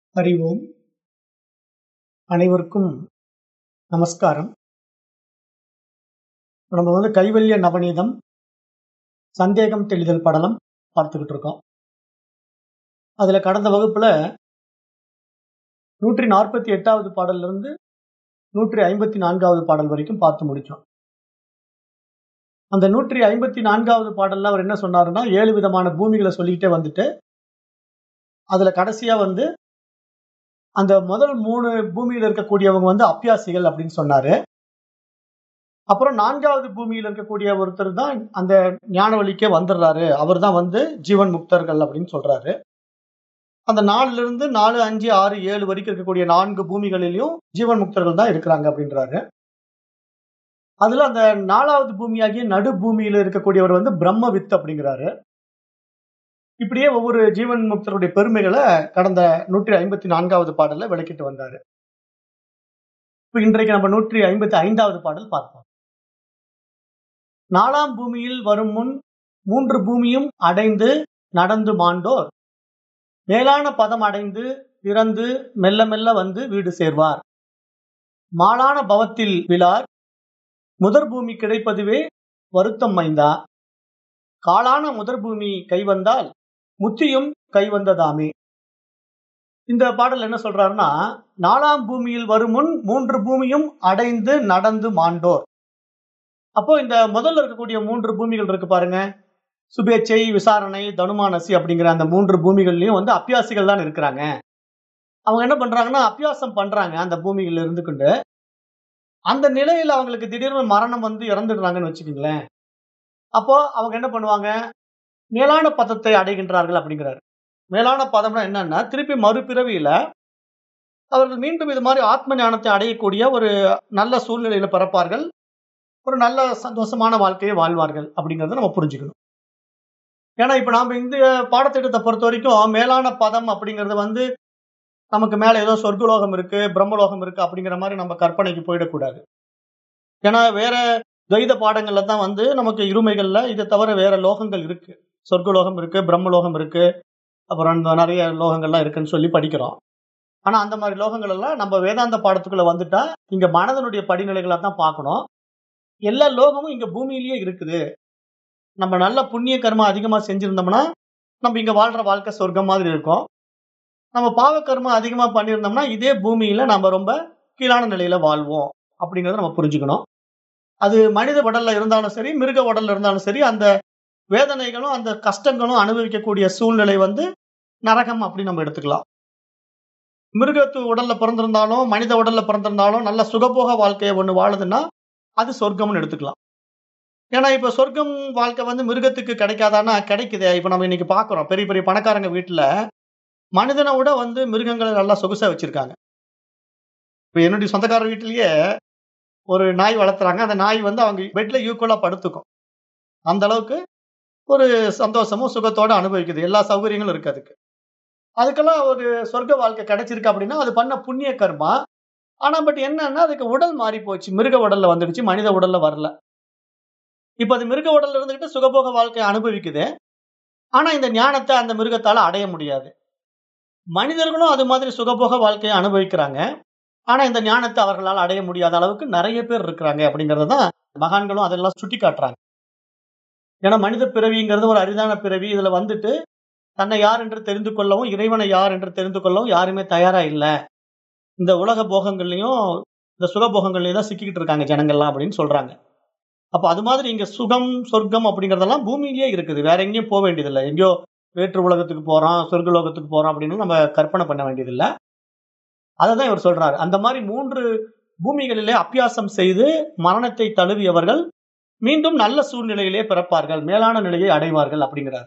ஹரி ஓம் அனைவருக்கும் நமஸ்காரம் நம்ம வந்து கைவல்ய நவநீதம் சந்தேகம் தெளிதல் படலம் பார்த்துக்கிட்டு இருக்கோம் அதுல கடந்த வகுப்புல நூற்றி நாற்பத்தி எட்டாவது பாடல்ல இருந்து நூற்றி ஐம்பத்தி நான்காவது பாடல் வரைக்கும் பார்த்து முடிச்சோம் அந்த நூற்றி ஐம்பத்தி நான்காவது பாடல்ல அவர் என்ன சொன்னாருன்னா ஏழு விதமான பூமிகளை சொல்லிக்கிட்டே வந்துட்டு அதுல கடைசியா வந்து அந்த முதல் மூணு பூமியில இருக்கக்கூடியவங்க வந்து அப்பியாசிகள் அப்படின்னு சொன்னாரு அப்புறம் நான்காவது பூமியில இருக்கக்கூடிய ஒருத்தர் தான் அந்த ஞான வழிக்கே வந்துடுறாரு அவர் தான் வந்து ஜீவன் முக்தர்கள் அப்படின்னு சொல்றாரு அந்த நாலுல இருந்து நாலு அஞ்சு ஆறு ஏழு வரைக்கும் இருக்கக்கூடிய நான்கு பூமிகளிலையும் ஜீவன் முக்தர்கள் தான் இருக்கிறாங்க அப்படின்றாரு அதுல அந்த நாலாவது பூமியாகிய நடு பூமியில இருக்கக்கூடியவர் வந்து பிரம்ம வித்து அப்படிங்கிறாரு இப்படியே ஒவ்வொரு ஜீவன் முக்தருடைய பெருமைகளை கடந்த நூற்றி ஐம்பத்தி நான்காவது பாடல்ல விளக்கிட்டு வந்தாரு இப்ப இன்றைக்கு நம்ம நூற்றி ஐம்பத்தி ஐந்தாவது பாடல் பார்ப்போம் நாலாம் பூமியில் வரும் முன் மூன்று பூமியும் அடைந்து நடந்து மாண்டோர் மேலான பதம் அடைந்து பிறந்து மெல்ல மெல்ல வந்து வீடு சேர்வார் மாலான பவத்தில் விழார் முதற் பூமி கிடைப்பதுவே வருத்தம் மைந்தா காலான முதற் பூமி கைவந்தால் முத்தியும் கைவந்ததாமே இந்த பாடல் என்ன சொல்றாருன்னா நாலாம் பூமியில் வரும் முன் மூன்று பூமியும் அடைந்து நடந்து மாண்டோர் அப்போ இந்த முதல்ல இருக்கக்கூடிய மூன்று பூமிகள் இருக்கு பாருங்க சுபேச்சை விசாரணை தனுமானசி அப்படிங்கிற அந்த மூன்று பூமிகள்லயும் வந்து அப்பியாசிகள் தான் இருக்கிறாங்க அவங்க என்ன பண்றாங்கன்னா அப்பியாசம் பண்றாங்க அந்த பூமியில இருந்து கொண்டு அந்த நிலையில அவங்களுக்கு திடீர்னு மரணம் வந்து இறந்துடுறாங்கன்னு வச்சுக்கோங்களேன் அப்போ அவங்க என்ன பண்ணுவாங்க மேலான பதத்தை அடைகின்றார்கள் அப்படிங்கிறாரு மேலான பதம்னா என்னன்னா திருப்பி மறுபிறவியில அவர்கள் மீண்டும் இது மாதிரி ஆத்ம ஞானத்தை அடையக்கூடிய ஒரு நல்ல சூழ்நிலையில பிறப்பார்கள் ஒரு நல்ல சந்தோஷமான வாழ்க்கையை வாழ்வார்கள் அப்படிங்கறத நம்ம புரிஞ்சுக்கணும் ஏன்னா இப்ப நாம இந்த பாடத்திட்டத்தை பொறுத்த வரைக்கும் மேலான பதம் அப்படிங்கிறது வந்து நமக்கு மேல ஏதோ சொர்க்கலோகம் இருக்கு பிரம்மலோகம் இருக்கு அப்படிங்கிற மாதிரி நம்ம கற்பனைக்கு போயிடக்கூடாது ஏன்னா வேற துவைத பாடங்கள்ல தான் வந்து நமக்கு இருமைகள்ல இதை தவிர வேற லோகங்கள் இருக்கு சொர்க்கலோகம் இருக்கு பிரம்மலோகம் இருக்கு அப்புறம் இந்த நிறைய லோகங்கள்லாம் இருக்குன்னு சொல்லி படிக்கிறோம் ஆனா அந்த மாதிரி லோகங்கள் எல்லாம் நம்ம வேதாந்த பாடத்துக்குள்ள வந்துட்டா இங்க மனதனுடைய படிநிலைகளை தான் பார்க்கணும் எல்லா லோகமும் இங்க பூமியிலேயே இருக்குது நம்ம நல்ல புண்ணிய கர்மா அதிகமா செஞ்சிருந்தோம்னா நம்ம இங்க வாழ்ற வாழ்க்கை சொர்க்கம் மாதிரி இருக்கும் நம்ம பாவ கர்மா அதிகமா பண்ணியிருந்தோம்னா இதே பூமியில நம்ம ரொம்ப கீழான நிலையில வாழ்வோம் அப்படிங்கறத நம்ம புரிஞ்சுக்கணும் அது மனித உடல்ல இருந்தாலும் சரி மிருக உடல்ல இருந்தாலும் சரி அந்த வேதனைகளும் அந்த கஷ்டங்களும் அனுபவிக்கக்கூடிய சூழ்நிலை வந்து நரகம் அப்படின்னு நம்ம எடுத்துக்கலாம் மிருகத்து உடல்ல பிறந்திருந்தாலும் மனித உடல்ல பிறந்திருந்தாலும் நல்ல சுகபோக வாழ்க்கையை ஒண்ணு வாழுதுன்னா அது சொர்க்கம்னு எடுத்துக்கலாம் ஏன்னா இப்ப சொர்க்கம் வாழ்க்கை வந்து மிருகத்துக்கு கிடைக்காதானா கிடைக்குதே இப்ப நம்ம இன்னைக்கு பாக்குறோம் பெரிய பெரிய பணக்காரங்க வீட்டுல மனிதனை விட வந்து மிருகங்களை நல்லா சொகுசா வச்சிருக்காங்க இப்ப என்னுடைய சொந்தக்கார வீட்டிலேயே ஒரு நாய் வளர்த்துறாங்க அந்த நாய் வந்து அவங்க பெட்ல ஈக்குவலா படுத்துக்கும் அந்த அளவுக்கு ஒரு சந்தோஷமும் சுகத்தோட அனுபவிக்குது எல்லா சௌகரியங்களும் இருக்கு அதுக்கு அதுக்கெல்லாம் ஒரு சொர்க்க வாழ்க்கை கிடைச்சிருக்கு அப்படின்னா அது பண்ண புண்ணிய கர்மா ஆனா பட் என்னன்னா அதுக்கு உடல் மாறி போச்சு மிருக உடல்ல வந்துடுச்சு மனித உடல்ல வரல இப்ப அது மிருக உடல்ல இருந்துகிட்டு சுகபோக வாழ்க்கையை அனுபவிக்குது ஆனா இந்த ஞானத்தை அந்த மிருகத்தால அடைய முடியாது மனிதர்களும் அது மாதிரி சுகபோக வாழ்க்கையை அனுபவிக்கிறாங்க ஆனா இந்த ஞானத்தை அவர்களால் அடைய முடியாத அளவுக்கு நிறைய பேர் இருக்கிறாங்க அப்படிங்கறத தான் மகான்களும் அதெல்லாம் சுட்டி காட்டுறாங்க ஏன்னா மனித பிறவிங்கிறது ஒரு அரிதான பிறவி இதுல வந்துட்டு தன்னை யார் என்று தெரிந்து கொள்ளவும் இறைவனை யார் என்று தெரிந்து கொள்ளவும் யாருமே தயாரா இல்லை இந்த உலக போகங்கள்லயும் இந்த சுக போகங்கள்லயும் தான் சிக்கிக்கிட்டு இருக்காங்க ஜனங்கள்லாம் அப்படின்னு சொல்றாங்க அப்ப அது மாதிரி இங்க சுகம் சொர்க்கம் அப்படிங்கறதெல்லாம் பூமியிலேயே இருக்குது வேற எங்கேயும் போக வேண்டியதில்லை எங்கேயோ வேற்று உலகத்துக்கு போறோம் சொர்க்கலோகத்துக்கு போறோம் அப்படின்னு நம்ம கற்பனை பண்ண வேண்டியதில்லை அதை தான் இவர் சொல்றாரு அந்த மாதிரி மூன்று பூமிகளிலே அப்பியாசம் செய்து மரணத்தை தழுவியவர்கள் மீண்டும் நல்ல சூழ்நிலையிலே பிறப்பார்கள் மேலான நிலையை அடைவார்கள் அப்படிங்கிறார்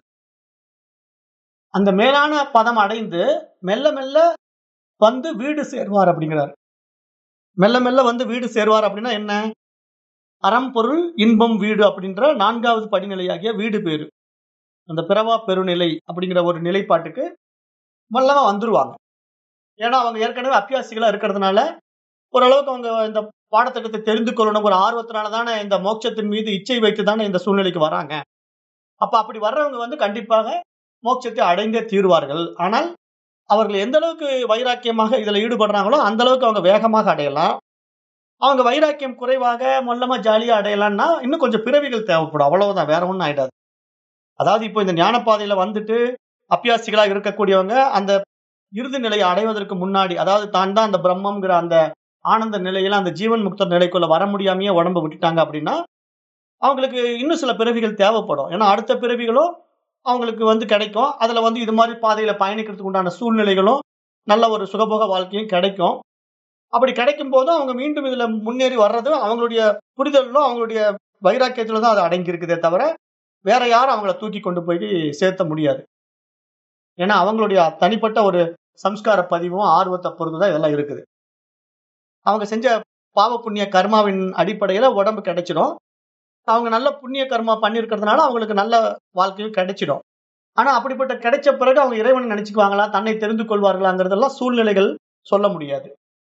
அந்த மேலான பதம் அடைந்து மெல்ல மெல்ல வந்து வீடு சேர்வார் அப்படிங்கிறார் மெல்ல மெல்ல வந்து வீடு சேர்வார் அப்படின்னா என்ன அறம் பொருள் இன்பம் வீடு அப்படின்ற நான்காவது படிநிலையாகிய வீடு பேரு அந்த பிறவா பெருநிலை அப்படிங்கிற ஒரு நிலைப்பாட்டுக்கு மெல்லமா வந்துருவாங்க ஏன்னா அவங்க ஏற்கனவே அப்பியாசிகளா இருக்கிறதுனால ஓரளவுக்கு அவங்க இந்த பாடத்திட்டத்தை தெரிந்து கொள்ளணும் ஒரு ஆர்வத்தினால தானே இந்த மோட்சத்தின் மீது இச்சை வைத்து தானே இந்த சூழ்நிலைக்கு வராங்க அப்ப அப்படி வர்றவங்க வந்து கண்டிப்பாக மோட்சத்தை அடைந்தே தீர்வார்கள் ஆனால் அவர்கள் எந்த அளவுக்கு வைராக்கியமாக இதுல ஈடுபடுறாங்களோ அந்த அளவுக்கு அவங்க வேகமாக அடையலாம் அவங்க வைராக்கியம் குறைவாக மொல்லமா ஜாலியா அடையலாம்னா இன்னும் கொஞ்சம் பிறவிகள் தேவைப்படும் அவ்வளவுதான் வேற ஒன்றும் ஆயிடாது அதாவது இப்போ இந்த ஞானப்பாதையில வந்துட்டு அப்பியாசிகளா இருக்கக்கூடியவங்க அந்த இறுதி நிலையை அடைவதற்கு முன்னாடி அதாவது தான் தான் அந்த பிரம்மங்கிற அந்த ஆனந்த நிலையில அந்த ஜீவன் முக்தர் நிலைக்குள்ள வர முடியாமையே உடம்பு விட்டுட்டாங்க அப்படின்னா அவங்களுக்கு இன்னும் சில பிறவிகள் தேவைப்படும் ஏன்னா அடுத்த பிறவிகளும் அவங்களுக்கு வந்து கிடைக்கும் அதுல வந்து இது மாதிரி பாதையில பயணிக்கிறதுக்கு உண்டான சூழ்நிலைகளும் நல்ல ஒரு சுகபோக வாழ்க்கையும் கிடைக்கும் அப்படி கிடைக்கும் போது அவங்க மீண்டும் இதுல முன்னேறி வர்றது அவங்களுடைய புரிதலும் அவங்களுடைய வைராக்கியத்துல தான் அது அடங்கி இருக்குதே தவிர வேற யாரும் அவங்கள தூக்கி கொண்டு போய் சேர்த்த முடியாது ஏன்னா அவங்களுடைய தனிப்பட்ட ஒரு சம்ஸ்கார பதிவும் ஆர்வத்தை பொறுத்து தான் இதெல்லாம் இருக்குது அவங்க செஞ்ச பாவ புண்ணிய கர்மாவின் அடிப்படையில உடம்பு கிடைச்சிடும் அவங்க நல்ல புண்ணிய கர்மா பண்ணியிருக்கிறதுனால அவங்களுக்கு நல்ல வாழ்க்கையும் கிடைச்சிடும் ஆனா அப்படிப்பட்ட கிடைச்ச பிறகு அவங்க இறைவனை நினைச்சுக்குவாங்களா தன்னை தெரிந்து கொள்வார்களாங்கிறதெல்லாம் சூழ்நிலைகள் சொல்ல முடியாது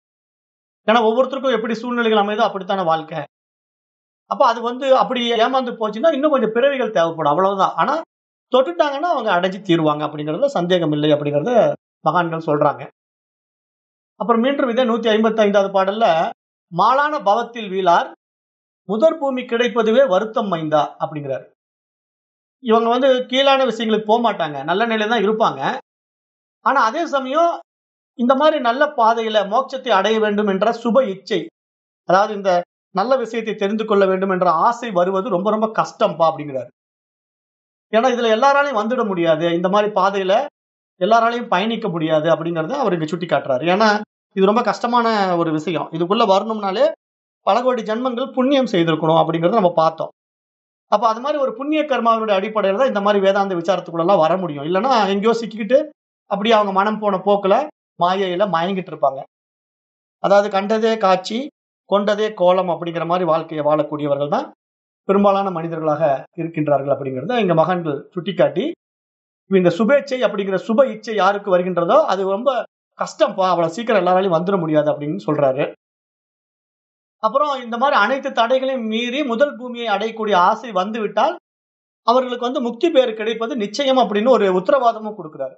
ஏன்னா ஒவ்வொருத்தருக்கும் எப்படி சூழ்நிலைகள் அமைதோ அப்படித்தான வாழ்க்கை அப்ப அது வந்து அப்படி ஏமாந்து போச்சுன்னா இன்னும் கொஞ்சம் பிறவிகள் தேவைப்படும் அவ்வளவுதான் ஆனா தொட்டுட்டாங்கன்னா அவங்க அடைஞ்சு தீருவாங்க அப்படிங்கறதுல சந்தேகம் இல்லை அப்படிங்கறத மகான்கள் சொல்றாங்க அப்புறம் மீண்டும் இதே நூத்தி ஐம்பத்தி ஐந்தாவது பாடல்ல மாலான பவத்தில் வீழார் முதற் பூமி கிடைப்பதுவே வருத்தம் மைந்தா அப்படிங்கிறாரு இவங்க வந்து கீழான விஷயங்களுக்கு போக மாட்டாங்க நல்ல நிலையில தான் இருப்பாங்க ஆனா அதே சமயம் இந்த மாதிரி நல்ல பாதையில மோட்சத்தை அடைய வேண்டும் என்ற சுப இச்சை அதாவது இந்த நல்ல விஷயத்தை தெரிந்து கொள்ள வேண்டும் என்ற ஆசை வருவது ரொம்ப ரொம்ப கஷ்டம்பா அப்படிங்கிறாரு ஏன்னா இதுல எல்லாராலையும் வந்துட முடியாது இந்த மாதிரி பாதையில எல்லாராலையும் பயணிக்க முடியாது அப்படிங்கறத அவருக்கு சுட்டி காட்டுறாரு ஏன்னா இது ரொம்ப கஷ்டமான ஒரு விஷயம் இதுக்குள்ள வரணும்னாலே பல கோடி ஜென்மங்கள் புண்ணியம் செய்திருக்கணும் அப்படிங்கறத நம்ம பார்த்தோம் அப்ப அது மாதிரி ஒரு புண்ணிய கர்மாவினுடைய அடிப்படையில தான் இந்த மாதிரி வேதாந்த விசாரத்துக்குள்ள எல்லாம் வர முடியும் இல்லைன்னா எங்கேயோ சிக்கிக்கிட்டு அப்படியே அவங்க மனம் போன போக்குல மாயையில மயங்கிட்டு இருப்பாங்க அதாவது கண்டதே காட்சி கொண்டதே கோலம் அப்படிங்கிற மாதிரி வாழ்க்கையை வாழக்கூடியவர்கள் தான் பெரும்பாலான மனிதர்களாக இருக்கின்றார்கள் அப்படிங்கிறத இங்க மகான்கள் சுட்டிக்காட்டி இந்த சுபேச்சை அப்படிங்கிற சுப இச்சை யாருக்கு வருகின்றதோ அது ரொம்ப கஷ்டம்ப்பா அவ்வளவு சீக்கிரம் எல்லாராலையும் வந்துட முடியாது அப்படின்னு சொல்றாரு அப்புறம் இந்த மாதிரி அனைத்து தடைகளையும் மீறி முதல் பூமியை அடையக்கூடிய ஆசை வந்து விட்டால் அவர்களுக்கு வந்து முக்தி பேர் கிடைப்பது நிச்சயம் அப்படின்னு ஒரு உத்தரவாதமும் கொடுக்கிறாரு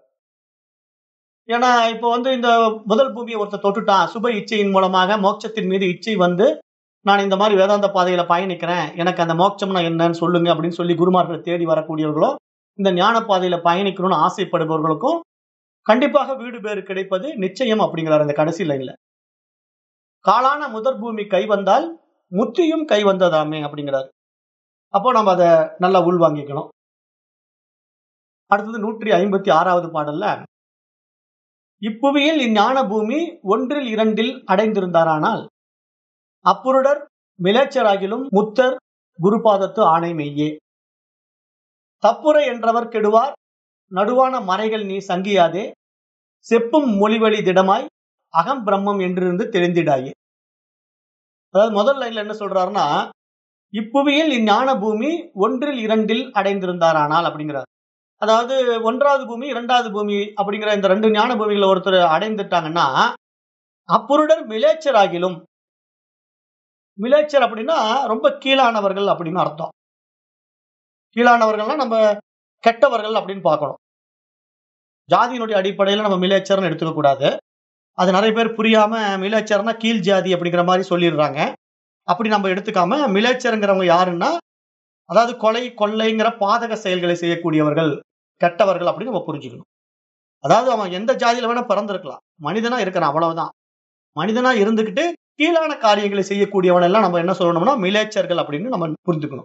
ஏன்னா இப்போ வந்து இந்த முதல் பூமியை ஒருத்தர் தொட்டுட்டான் சுப இச்சையின் மூலமாக மோட்சத்தின் மீது இச்சை வந்து நான் இந்த மாதிரி வேதாந்த பாதையில பயணிக்கிறேன் எனக்கு அந்த மோட்சம்னா என்னன்னு சொல்லுங்க அப்படின்னு சொல்லி குருமார்களை தேடி வரக்கூடியவர்களோ இந்த ஞான பாதையில பயணிக்கணும்னு ஆசைப்படுபவர்களுக்கும் கண்டிப்பாக வீடு பேறு கிடைப்பது நிச்சயம் அப்படிங்கிறார் அந்த கடைசி லைன்ல காலான முதற் பூமி கை வந்தால் முத்தியும் கை வந்ததாமே அப்படிங்கிறாரு அப்போ நம்ம அதை நல்லா உள்வாங்கிக்கணும் அடுத்தது நூற்றி ஐம்பத்தி ஆறாவது பாடல்ல இப்புவியில் இஞ்ஞான பூமி ஒன்றில் இரண்டில் அடைந்திருந்தாரானால் அப்புருடர் மிலேச்சராகிலும் முத்தர் குருபாதத்து ஆணை மெய்யே தப்புரை என்றவர் கெடுவார் நடுவான மறைகள் நீ சங்கியாதே செப்பும் மொழிவழி திடமாய் அகம் பிரம்மம் என்றிருந்து தெரிந்திடாயே அதாவது முதல் லைன்ல என்ன சொல்றாருன்னா இப்புவியில் இஞ்ஞான பூமி ஒன்றில் இரண்டில் அடைந்திருந்தாரானால் அப்படிங்கிறார் அதாவது ஒன்றாவது பூமி இரண்டாவது பூமி அப்படிங்கிற இந்த ரெண்டு ஞான பூமிகளை ஒருத்தர் அடைந்துட்டாங்கன்னா அப்புருடர் மிலேச்சராகிலும் மிலேச்சர் அப்படின்னா ரொம்ப கீழானவர்கள் அப்படின்னு அர்த்தம் கீழானவர்கள்னா நம்ம கெட்டவர்கள் அப்படின்னு பார்க்கணும் ஜாதியினுடைய அடிப்படையில நம்ம மிலேச்சர்னு எடுத்துக்க கூடாது அது நிறைய பேர் புரியாம மிலேச்சர்னா கீழ் ஜாதி அப்படிங்கிற மாதிரி சொல்லிடுறாங்க அப்படி நம்ம எடுத்துக்காம மிலேச்சருங்கிறவங்க யாருன்னா அதாவது கொலை கொள்ளைங்கிற பாதக செயல்களை செய்யக்கூடியவர்கள் கெட்டவர்கள் அப்படின்னு நம்ம புரிஞ்சுக்கணும் அதாவது அவன் எந்த ஜாதியில வேணா பிறந்திருக்கலாம் மனிதனா இருக்கிறான் அவ்வளவுதான் மனிதனா இருந்துகிட்டு கீழான காரியங்களை செய்யக்கூடியவன் எல்லாம் நம்ம என்ன சொல்லணும்னா மிலேச்சர்கள் அப்படின்னு நம்ம புரிஞ்சுக்கணும்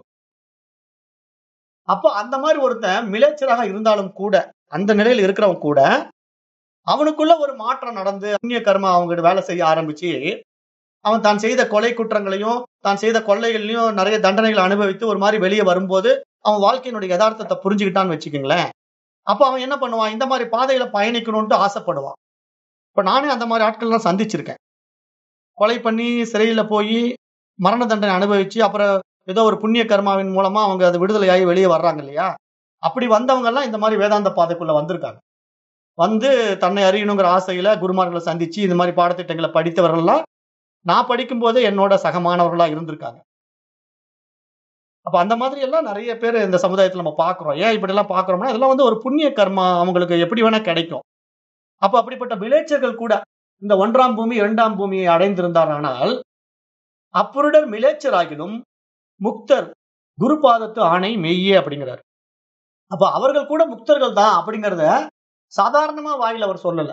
அப்போ அந்த மாதிரி ஒருத்தன் மிலேச்சராக இருந்தாலும் கூட அந்த நிலையில இருக்கிறவன் கூட அவனுக்குள்ள ஒரு மாற்றம் நடந்து புண்ணிய கர்மா அவங்க வேலை செய்ய ஆரம்பிச்சு அவன் தான் செய்த கொலை குற்றங்களையும் தான் செய்த கொள்ளைகளையும் நிறைய தண்டனைகளை அனுபவித்து ஒரு மாதிரி வெளியே வரும்போது அவன் வாழ்க்கையினுடைய யதார்த்தத்தை புரிஞ்சுக்கிட்டான்னு வச்சுக்கோங்களேன் அப்ப அவன் என்ன பண்ணுவான் இந்த மாதிரி பாதையில பயணிக்கணும்ட்டு ஆசைப்படுவான் இப்ப நானே அந்த மாதிரி ஆட்கள்லாம் சந்திச்சிருக்கேன் கொலை பண்ணி சிறையில போய் மரண தண்டனை அனுபவிச்சு அப்புறம் ஏதோ ஒரு புண்ணிய கர்மாவின் மூலமா அவங்க அது விடுதலையாகி வெளியே வர்றாங்க இல்லையா அப்படி வந்தவங்க எல்லாம் இந்த மாதிரி வேதாந்த பாதைக்குள்ள வந்திருக்காங்க வந்து தன்னை அறியணுங்கிற ஆசையில குருமார்களை சந்திச்சு இந்த மாதிரி பாடத்திட்டங்களை படித்தவர்கள்லாம் நான் படிக்கும் போதே என்னோட சகமானவர்களா இருந்திருக்காங்க அப்ப அந்த மாதிரி எல்லாம் நிறைய பேர் இந்த சமுதாயத்துல நம்ம பாக்குறோம் ஏன் இப்படி எல்லாம் பாக்குறோம்னா இதெல்லாம் வந்து ஒரு புண்ணிய கர்மா அவங்களுக்கு எப்படி வேணா கிடைக்கும் அப்ப அப்படிப்பட்ட மிலேச்சர்கள் கூட இந்த ஒன்றாம் பூமி இரண்டாம் பூமியை அடைந்திருந்தாரானால் அப்புருடர் மிலேச்சராகிலும் முக்தர் குருபாதத்து ஆணை மெய்யே அப்படிங்கிறார் அப்ப அவர்கள் கூட முக்தர்கள் தான் அப்படிங்கறத சாதாரணமா வாயில அவர் சொல்லல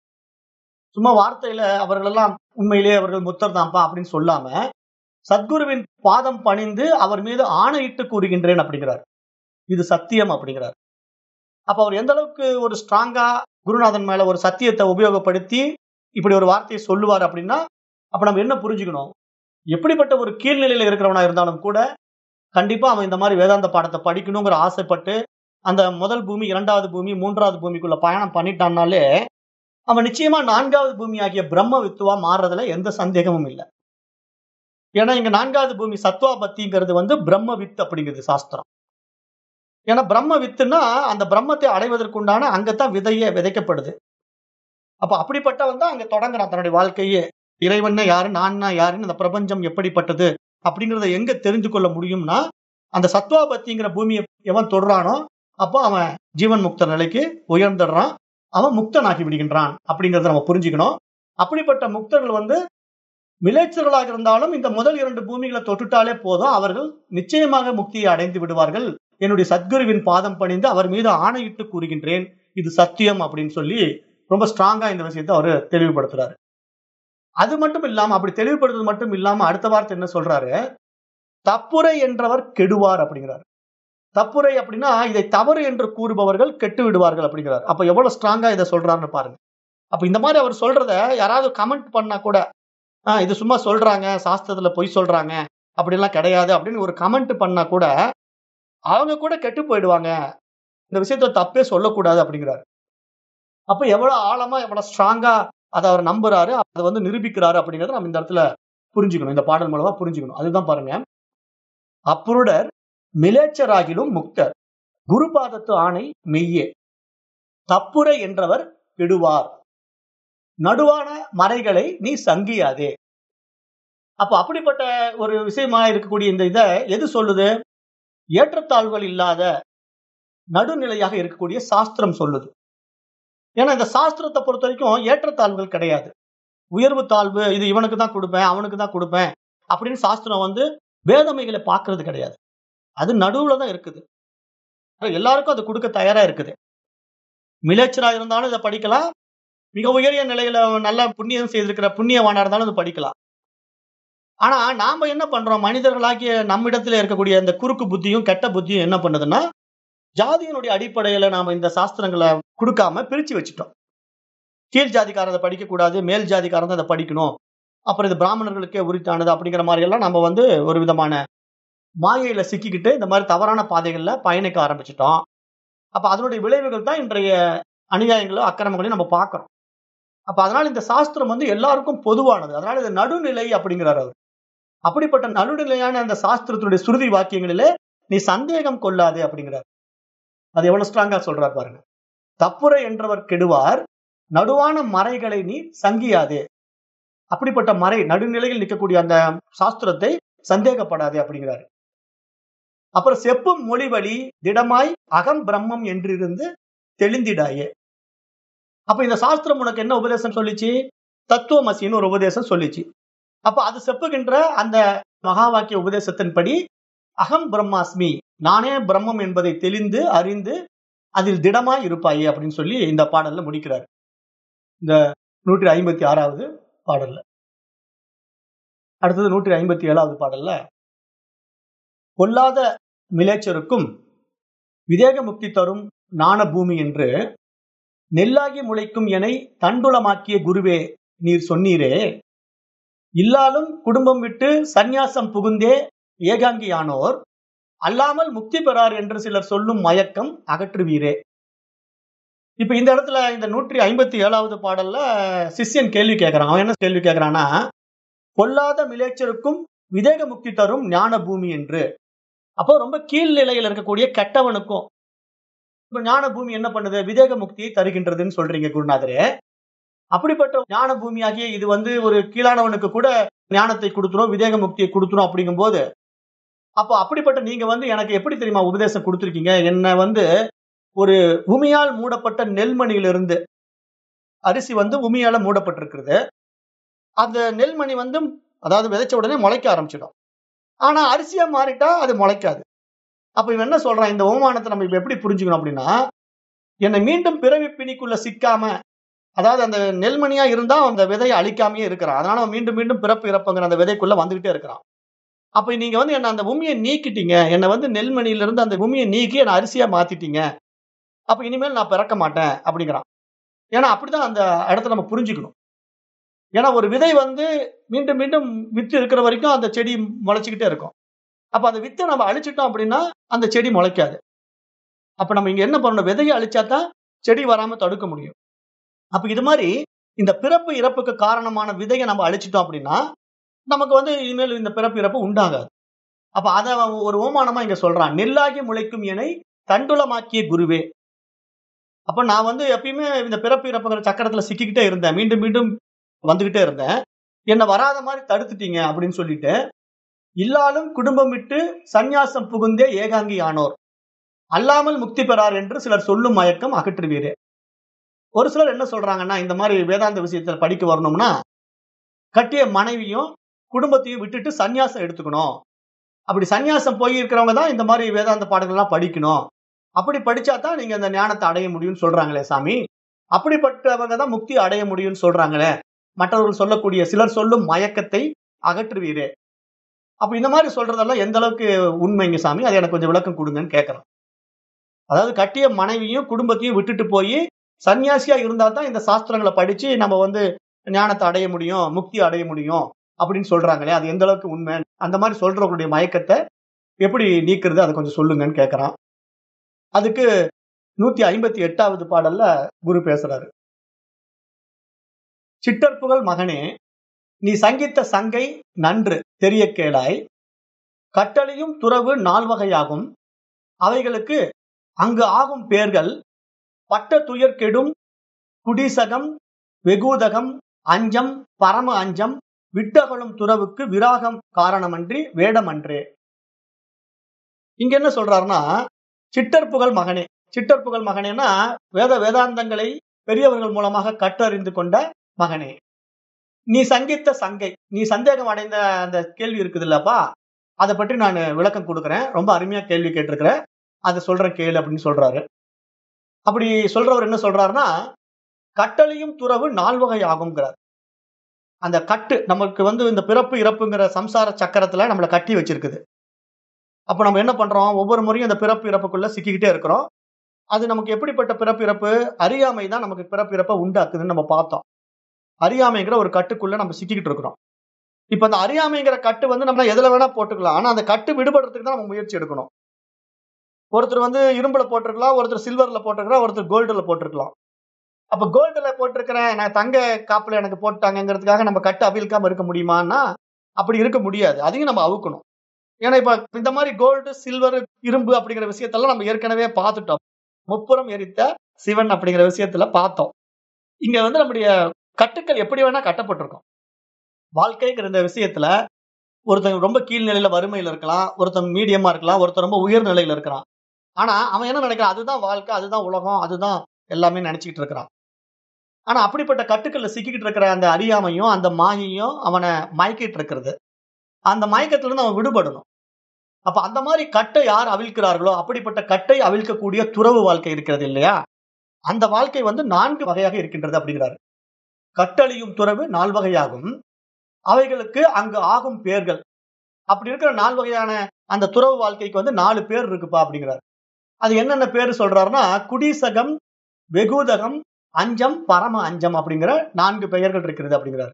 சும்மா வார்த்தையில அவர்கள் எல்லாம் உண்மையிலேயே அவர்கள் முத்தர் தான்ப்பா அப்படின்னு சொல்லாம சத்குருவின் பாதம் பணிந்து அவர் மீது ஆணையிட்டு கூறுகின்றேன் அப்படிங்கிறார் இது சத்தியம் அப்படிங்கிறார் அப்ப அவர் எந்த அளவுக்கு ஒரு ஸ்ட்ராங்கா குருநாதன் மேல ஒரு சத்தியத்தை உபயோகப்படுத்தி இப்படி ஒரு வார்த்தையை சொல்லுவார் அப்படின்னா அப்ப நம்ம என்ன புரிஞ்சுக்கணும் எப்படிப்பட்ட ஒரு கீழ்நிலையில இருக்கிறவனா இருந்தாலும் கூட கண்டிப்பா அவன் இந்த மாதிரி வேதாந்த பாடத்தை படிக்கணுங்கிற ஆசைப்பட்டு அந்த முதல் பூமி இரண்டாவது பூமி மூன்றாவது பூமிக்குள்ள பயணம் பண்ணிட்டான்னாலே அவன் நிச்சயமா நான்காவது பூமி ஆகிய பிரம்ம வித்துவா மாறுறதுல எந்த சந்தேகமும் இல்லை ஏன்னா இங்க நான்காவது பூமி சத்வா பத்திங்கிறது வந்து பிரம்ம வித் அப்படிங்கிறது சாஸ்திரம் ஏன்னா பிரம்ம வித்துன்னா அந்த பிரம்மத்தை அடைவதற்குண்டான அங்கத்தான் விதையே விதைக்கப்படுது அப்ப அப்படிப்பட்டவன் தான் அங்க தொடங்குறான் தன்னுடைய வாழ்க்கையே இறைவன்னா யாரு நான்னா யாருன்னு இந்த பிரபஞ்சம் எப்படிப்பட்டது அப்படிங்கறத எங்க தெரிந்து கொள்ள முடியும்னா அந்த சத்வா பத்திங்கிற பூமியை எவன் தொடுறானோ அப்போ அவன் ஜீவன் முக்த நிலைக்கு உயர்ந்துடுறான் அவன் முக்தனாகி விடுகின்றான் அப்படிங்கறத நம்ம புரிஞ்சுக்கணும் அப்படிப்பட்ட முக்தர்கள் வந்து மிலேச்சர்களாக இருந்தாலும் இந்த முதல் இரண்டு பூமிகளை தொட்டுட்டாலே போதும் அவர்கள் நிச்சயமாக முக்தியை அடைந்து விடுவார்கள் என்னுடைய சத்குருவின் பாதம் பணிந்து அவர் மீது ஆணையிட்டு கூறுகின்றேன் இது சத்தியம் அப்படின்னு சொல்லி ரொம்ப ஸ்ட்ராங்கா இந்த விஷயத்தை அவர் தெளிவுபடுத்துறாரு அது மட்டும் இல்லாம அப்படி தெளிவுபடுத்துறது மட்டும் இல்லாம அடுத்த வார்த்தை என்ன சொல்றாரு தப்புரை என்றவர் கெடுவார் அப்படிங்கிறார் தப்புரை அப்படின்னா இதை தவறு என்று கூறுபவர்கள் கெட்டு விடுவார்கள் அப்படிங்கிறார் அப்ப எவ்வளவு ஸ்ட்ராங்கா இதை சொல்றாருன்னு பாருங்க அப்ப இந்த மாதிரி அவர் சொல்றத யாராவது கமெண்ட் பண்ணா கூட ஆஹ் இது சும்மா சொல்றாங்க சாஸ்திரத்துல பொய் சொல்றாங்க அப்படிலாம் கிடையாது அப்படின்னு ஒரு கமெண்ட் பண்ணா கூட அவங்க கூட கெட்டு போயிடுவாங்க இந்த விஷயத்த தப்பே சொல்லக்கூடாது அப்படிங்கிறாரு அப்ப எவ்வளவு ஆழமா எவ்வளவு ஸ்ட்ராங்கா அதை அவர் நம்புறாரு அதை வந்து நிரூபிக்கிறாரு அப்படிங்கறத நம்ம இந்த இடத்துல புரிஞ்சுக்கணும் இந்த பாடல் மூலமா புரிஞ்சுக்கணும் அதுதான் பாருங்க அப்புருடர் மிலேச்சராகிலும் முக்தர் குருபாதத்து ஆணை மெய்யே தப்புரை என்றவர் விடுவார் நடுவான மறைகளை நீ சங்கியாதே அப்ப அப்படிப்பட்ட ஒரு விஷயமா இருக்கக்கூடிய இந்த இதை எது சொல்லுது ஏற்றத்தாழ்வுகள் இல்லாத நடுநிலையாக இருக்கக்கூடிய சாஸ்திரம் சொல்லுது ஏன்னா இந்த சாஸ்திரத்தை பொறுத்த வரைக்கும் ஏற்றத்தாழ்வுகள் கிடையாது உயர்வு தாழ்வு இது இவனுக்கு தான் கொடுப்பேன் அவனுக்கு தான் கொடுப்பேன் அப்படின்னு சாஸ்திரம் வந்து வேதமைகளை பார்க்கறது கிடையாது அது நடுவுல தான் இருக்குது எல்லாருக்கும் அது கொடுக்க தயாரா இருக்குது மிலேச்சரா இருந்தாலும் இதை படிக்கலாம் மிக உயரிய நிலையில நல்ல புண்ணியம் செய்திருக்கிற புண்ணியவானா இருந்தாலும் இது படிக்கலாம் ஆனா நாம என்ன பண்றோம் மனிதர்களாகிய நம்மிடத்துல இருக்கக்கூடிய இந்த குறுக்கு புத்தியும் கெட்ட புத்தியும் என்ன பண்ணுதுன்னா ஜாதியினுடைய அடிப்படையில நாம இந்த சாஸ்திரங்களை கொடுக்காம பிரிச்சு வச்சுட்டோம் கீழ் ஜாதிக்காரதை படிக்க கூடாது மேல் ஜாதிக்காரன் அதை படிக்கணும் அப்புறம் இது பிராமணர்களுக்கே உரித்தானது அப்படிங்கிற மாதிரி எல்லாம் நம்ம வந்து ஒரு விதமான மாயையில சிக்கிக்கிட்டு இந்த மாதிரி தவறான பாதைகள்ல பயணிக்க ஆரம்பிச்சிட்டோம் அப்ப அதனுடைய விளைவுகள் தான் இன்றைய அநியாயங்களும் அக்கிரமங்களையும் நம்ம பார்க்கிறோம் அப்ப அதனால இந்த சாஸ்திரம் வந்து எல்லாருக்கும் பொதுவானது அதனால இது நடுநிலை அப்படிங்கிறார் அவர் அப்படிப்பட்ட நடுநிலையான அந்த சாஸ்திரத்தினுடைய சுருதி வாக்கியங்களிலே நீ சந்தேகம் கொள்ளாதே அப்படிங்கிறார் அது எவ்வளவு ஸ்ட்ராங்கா சொல்றார் பாருங்க தப்புரை என்றவர் கெடுவார் நடுவான மறைகளை நீ சங்கியாதே அப்படிப்பட்ட மறை நடுநிலையில் நிற்கக்கூடிய அந்த சாஸ்திரத்தை சந்தேகப்படாதே அப்படிங்கிறாரு அப்புறம் செப்பும் மொழி வழி திடமாய் அகம் பிரம்மம் என்றிருந்து தெளிந்திடாயே அப்ப இந்த சாஸ்திரம் உனக்கு என்ன உபதேசம் சொல்லிச்சு தத்துவமசின்னு ஒரு உபதேசம் சொல்லிச்சு அப்ப அது செப்புகின்ற அந்த மகா வாக்கிய உபதேசத்தின்படி அகம் பிரம்மாஸ்மி நானே பிரம்மம் என்பதை தெளிந்து அறிந்து அதில் திடமாய் இருப்பாயே அப்படின்னு சொல்லி இந்த பாடல்ல முடிக்கிறார் இந்த நூற்றி ஐம்பத்தி ஆறாவது பாடல்ல அடுத்தது நூற்றி ஐம்பத்தி ஏழாவது பாடல்ல கொல்லாத மிலேச்சருக்கும் விதேக முக்தி தரும் நாண பூமி என்று நெல்லாகி முளைக்கும் எனை தண்டுளமாக்கிய குருவே நீர் சொன்னீரே இல்லாலும் குடும்பம் விட்டு சந்நியாசம் புகுந்தே ஏகாங்கியானோர் அல்லாமல் முக்தி பெறார் என்று சிலர் சொல்லும் மயக்கம் அகற்றுவீரே இப்ப இந்த இடத்துல இந்த நூற்றி ஐம்பத்தி ஏழாவது பாடல்ல சிஷ்யன் கேள்வி கேட்கிறான் அவன் என்ன கேள்வி கேட்கிறான்னா கொல்லாத மிலேச்சருக்கும் விதேக முக்தி தரும் ஞான பூமி என்று அப்போ ரொம்ப கீழ் நிலையில் இருக்கக்கூடிய கெட்டவனுக்கும் இப்ப ஞான பூமி என்ன பண்ணுது விதேக முக்தியை தருகின்றதுன்னு சொல்றீங்க குருநாதரே அப்படிப்பட்ட ஞான பூமியாகிய இது வந்து ஒரு கீழானவனுக்கு கூட ஞானத்தை கொடுத்துரும் விதேக முக்தியை கொடுத்துரும் அப்படிங்கும் போது அப்போ அப்படிப்பட்ட நீங்க வந்து எனக்கு எப்படி தெரியுமா உபதேசம் கொடுத்துருக்கீங்க என்ன வந்து ஒரு பூமியால் மூடப்பட்ட நெல்மணியிலிருந்து அரிசி வந்து உமியால மூடப்பட்டிருக்கிறது அந்த நெல்மணி வந்து அதாவது விதைச்ச உடனே முளைக்க ஆரம்பிச்சிடும் ஆனா அரிசியா மாறிட்டா அது முளைக்காது அப்ப இவன் என்ன சொல்றான் இந்த ஓமானத்தை நம்ம இப்ப எப்படி புரிஞ்சுக்கணும் அப்படின்னா என்னை மீண்டும் பிறவி பிணிக்குள்ள சிக்காம அதாவது அந்த நெல்மணியா இருந்தா அந்த விதையை அழிக்காமயே இருக்கிறான் அதனால அவன் மீண்டும் மீண்டும் பிறப்பு இறப்புங்கிற அந்த விதைக்குள்ள வந்துகிட்டே இருக்கிறான் அப்ப நீங்க வந்து என்ன அந்த பூமியை நீக்கிட்டீங்க என்னை வந்து நெல்மணியில இருந்து அந்த பூமியை நீக்கி என்ன அரிசியா மாத்திட்டீங்க அப்ப இனிமேல் நான் பிறக்க மாட்டேன் அப்படிங்கிறான் ஏன்னா அப்படிதான் அந்த இடத்த நம்ம புரிஞ்சுக்கணும் ஏன்னா ஒரு விதை வந்து மீண்டும் மீண்டும் வித்து இருக்கிற வரைக்கும் அந்த செடி முளைச்சிக்கிட்டே இருக்கும் அப்ப அந்த வித்தை நம்ம அழிச்சிட்டோம் அப்படின்னா அந்த செடி முளைக்காது அப்ப நம்ம இங்க என்ன பண்ணணும் விதையை அழிச்சாதான் செடி வராம தடுக்க முடியும் அப்ப இது மாதிரி இந்த பிறப்பு இறப்புக்கு காரணமான விதையை நம்ம அழிச்சிட்டோம் அப்படின்னா நமக்கு வந்து இனிமேல் இந்த பிறப்பு இறப்பு உண்டாகாது அப்ப அத அவன் ஒரு ஓமானமா இங்க சொல்றான் நெல்லாகி முளைக்கும் எனை தண்டுலமாக்கிய குருவே அப்ப நான் வந்து எப்பயுமே இந்த பிறப்பு இறப்புங்கிற சக்கரத்துல சிக்கிக்கிட்டே இருந்தேன் மீண்டும் மீண்டும் வந்துகிட்டே இருந்தேன் என்ன வராத மாதிரி தடுத்துட்டீங்க அப்படின்னு சொல்லிட்டு இல்லாலும் குடும்பம் விட்டு சந்நியாசம் புகுந்தே ஏகாங்கி ஆனோர் அல்லாமல் முக்தி பெறார் என்று சிலர் சொல்லும் மயக்கம் அகற்றுவீரே ஒரு சிலர் என்ன சொல்றாங்கன்னா இந்த மாதிரி வேதாந்த விஷயத்துல படிக்க வரணும்னா கட்டிய மனைவியும் குடும்பத்தையும் விட்டுட்டு சந்நியாசம் எடுத்துக்கணும் அப்படி சந்நியாசம் போய் இருக்கிறவங்க தான் இந்த மாதிரி வேதாந்த பாடங்கள்லாம் படிக்கணும் அப்படி படிச்சா தான் நீங்க அந்த ஞானத்தை அடைய முடியும்னு சொல்றாங்களே சாமி அப்படிப்பட்டவங்க தான் முக்தி அடைய முடியும்னு சொல்றாங்களே மற்றவர்கள் சொல்லக்கூடிய சிலர் சொல்லும் மயக்கத்தை அகற்றுவீரே அப்ப இந்த மாதிரி சொல்றதெல்லாம் எந்த அளவுக்கு உண்மைங்க சாமி அதை எனக்கு கொஞ்சம் விளக்கம் கொடுங்கன்னு கேட்கறேன் அதாவது கட்டிய மனைவியும் குடும்பத்தையும் விட்டுட்டு போய் சன்னியாசியா இருந்தா தான் இந்த சாஸ்திரங்களை படிச்சு நம்ம வந்து ஞானத்தை அடைய முடியும் முக்தி அடைய முடியும் அப்படின்னு சொல்றாங்களே அது எந்த அளவுக்கு உண்மை அந்த மாதிரி சொல்றவங்களுடைய மயக்கத்தை எப்படி நீக்கிறது அதை கொஞ்சம் சொல்லுங்கன்னு கேட்கறான் அதுக்கு நூத்தி ஐம்பத்தி எட்டாவது பாடல்ல குரு பேசுறாரு சிட்டற்புகள் மகனே நீ சங்கித்த சங்கை நன்று தெரிய கேளாய் கட்டளையும் துறவு நால்வகையாகும் அவைகளுக்கு அங்கு ஆகும் பேர்கள் பட்ட துயர் கெடும் குடிசகம் வெகூதகம் அஞ்சம் பரம அஞ்சம் விட்டகலும் துறவுக்கு விராகம் காரணமன்றி வேடமன்றே இங்க என்ன சொல்றாருன்னா சிட்டற்புகள் மகனே சிட்டற்புகள் மகனேனா வேத வேதாந்தங்களை பெரியவர்கள் மூலமாக கற்றறிந்து கொண்ட மகனே நீ சங்கித்த சங்கை நீ சந்தேகம் அடைந்த அந்த கேள்வி இருக்குது இல்லப்பா அதை பற்றி நான் விளக்கம் கொடுக்குறேன் ரொம்ப அருமையா கேள்வி கேட்டிருக்கிறேன் அதை சொல்றேன் கேளு அப்படின்னு சொல்றாரு அப்படி சொல்றவர் என்ன சொல்றாருன்னா கட்டளையும் துறவு நால்வகை ஆகுங்கிறார் அந்த கட்டு நமக்கு வந்து இந்த பிறப்பு இறப்புங்கிற சம்சார சக்கரத்துல நம்மளை கட்டி வச்சிருக்குது அப்ப நம்ம என்ன பண்றோம் ஒவ்வொரு முறையும் இந்த பிறப்பு இறப்புக்குள்ள சிக்கிக்கிட்டே இருக்கிறோம் அது நமக்கு எப்படிப்பட்ட பிறப்பு இறப்பு அறியாமை தான் நமக்கு பிறப்பு இறப்பை உண்டாக்குதுன்னு நம்ம பார்த்தோம் அறியாமைங்கிற ஒரு கட்டுக்குள்ள நம்ம சிக்கிக்கிட்டு இருக்கிறோம் இப்ப அந்த அறியாமைங்கிற கட்டு வந்து நம்ம எதுல வேணா போட்டுக்கலாம் ஆனா அந்த கட்டு விடுபடுறதுக்கு தான் நம்ம முயற்சி எடுக்கணும் ஒருத்தர் வந்து இரும்புல போட்டிருக்கலாம் ஒருத்தர் சில்வர்ல போட்டிருக்கலாம் ஒருத்தர் கோல்டுல போட்டிருக்கலாம் அப்ப கோல்டுல போட்டிருக்கிறேன் நான் தங்க காப்புல எனக்கு போட்டாங்கிறதுக்காக நம்ம கட்டு அவிழ்க்காம இருக்க முடியுமான்னா அப்படி இருக்க முடியாது அதையும் நம்ம அவுக்கணும் ஏன்னா இப்ப இந்த மாதிரி கோல்டு சில்வர் இரும்பு அப்படிங்கிற விஷயத்தெல்லாம் நம்ம ஏற்கனவே பார்த்துட்டோம் முப்புறம் எரித்த சிவன் அப்படிங்கிற விஷயத்துல பார்த்தோம் இங்க வந்து நம்முடைய கட்டுக்கள் எப்படி வேணா கட்டப்பட்டிருக்கும் வாழ்க்கைங்கிற இந்த விஷயத்துல ஒருத்தன் ரொம்ப கீழ்நிலையில வறுமையில இருக்கலாம் ஒருத்தன் மீடியமா இருக்கலாம் ஒருத்தன் ரொம்ப உயர் நிலையில இருக்கிறான் ஆனா அவன் என்ன நினைக்கிறான் அதுதான் வாழ்க்கை அதுதான் உலகம் அதுதான் எல்லாமே நினைச்சுக்கிட்டு இருக்கிறான் ஆனா அப்படிப்பட்ட கட்டுக்கள்ல சிக்கிக்கிட்டு இருக்கிற அந்த அறியாமையும் அந்த மாயையும் அவனை மயக்கிட்டு இருக்கிறது அந்த மயக்கத்துல இருந்து அவன் விடுபடணும் அப்ப அந்த மாதிரி கட்டை யார் அவிழ்க்கிறார்களோ அப்படிப்பட்ட கட்டை அவிழ்க்கக்கூடிய துறவு வாழ்க்கை இருக்கிறது இல்லையா அந்த வாழ்க்கை வந்து நான்கு வகையாக இருக்கின்றது அப்படிங்கிறாரு கட்டளியும் துறவு நால்வகையாகும் அவைகளுக்கு அங்கு ஆகும் பேர்கள் அப்படி இருக்கிற நால் வகையான அந்த துறவு வாழ்க்கைக்கு வந்து நாலு பேர் இருக்குப்பா அப்படிங்கிறார் அது என்னென்ன பேர் சொல்றாருன்னா குடிசகம் வெகுதகம் அஞ்சம் பரம அஞ்சம் அப்படிங்கிற நான்கு பெயர்கள் இருக்கிறது அப்படிங்கிறார்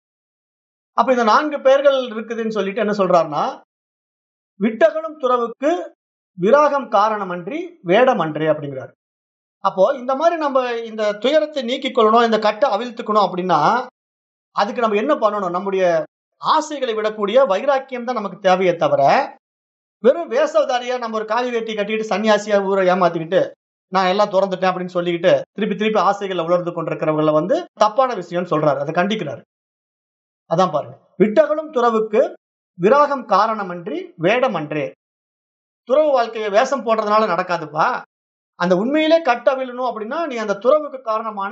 அப்ப இந்த நான்கு பெயர்கள் இருக்குதுன்னு சொல்லிட்டு என்ன சொல்றாருன்னா விட்டகலும் துறவுக்கு விராகம் காரணமன்றி வேடமன்றே அப்படிங்கிறார் அப்போ இந்த மாதிரி நம்ம இந்த துயரத்தை நீக்கிக் கொள்ளணும் இந்த கட்டை அவிழ்த்துக்கணும் அப்படின்னா அதுக்கு நம்ம என்ன பண்ணணும் நம்முடைய ஆசைகளை விடக்கூடிய வைராக்கியம் தான் நமக்கு தேவையே தவிர வெறும் வேசவதாரியா நம்ம ஒரு காவி வேட்டி கட்டிட்டு சன்னியாசியா ஊரை ஏமாத்திக்கிட்டு நான் எல்லாம் திறந்துட்டேன் அப்படின்னு சொல்லிக்கிட்டு திருப்பி திருப்பி ஆசைகளை உணர்ந்து கொண்டிருக்கிறவங்களை வந்து தப்பான விஷயம்னு சொல்றாரு அதை கண்டிக்கிறாரு அதான் பாருங்க விட்டகளும் துறவுக்கு விராகம் காரணமன்றி வேடமன்றே துறவு வாழ்க்கையை வேஷம் போடுறதுனால நடக்காதுப்பா அந்த உண்மையிலே கட்ட விழணும் அப்படின்னா நீ அந்த துறவுக்கு காரணமான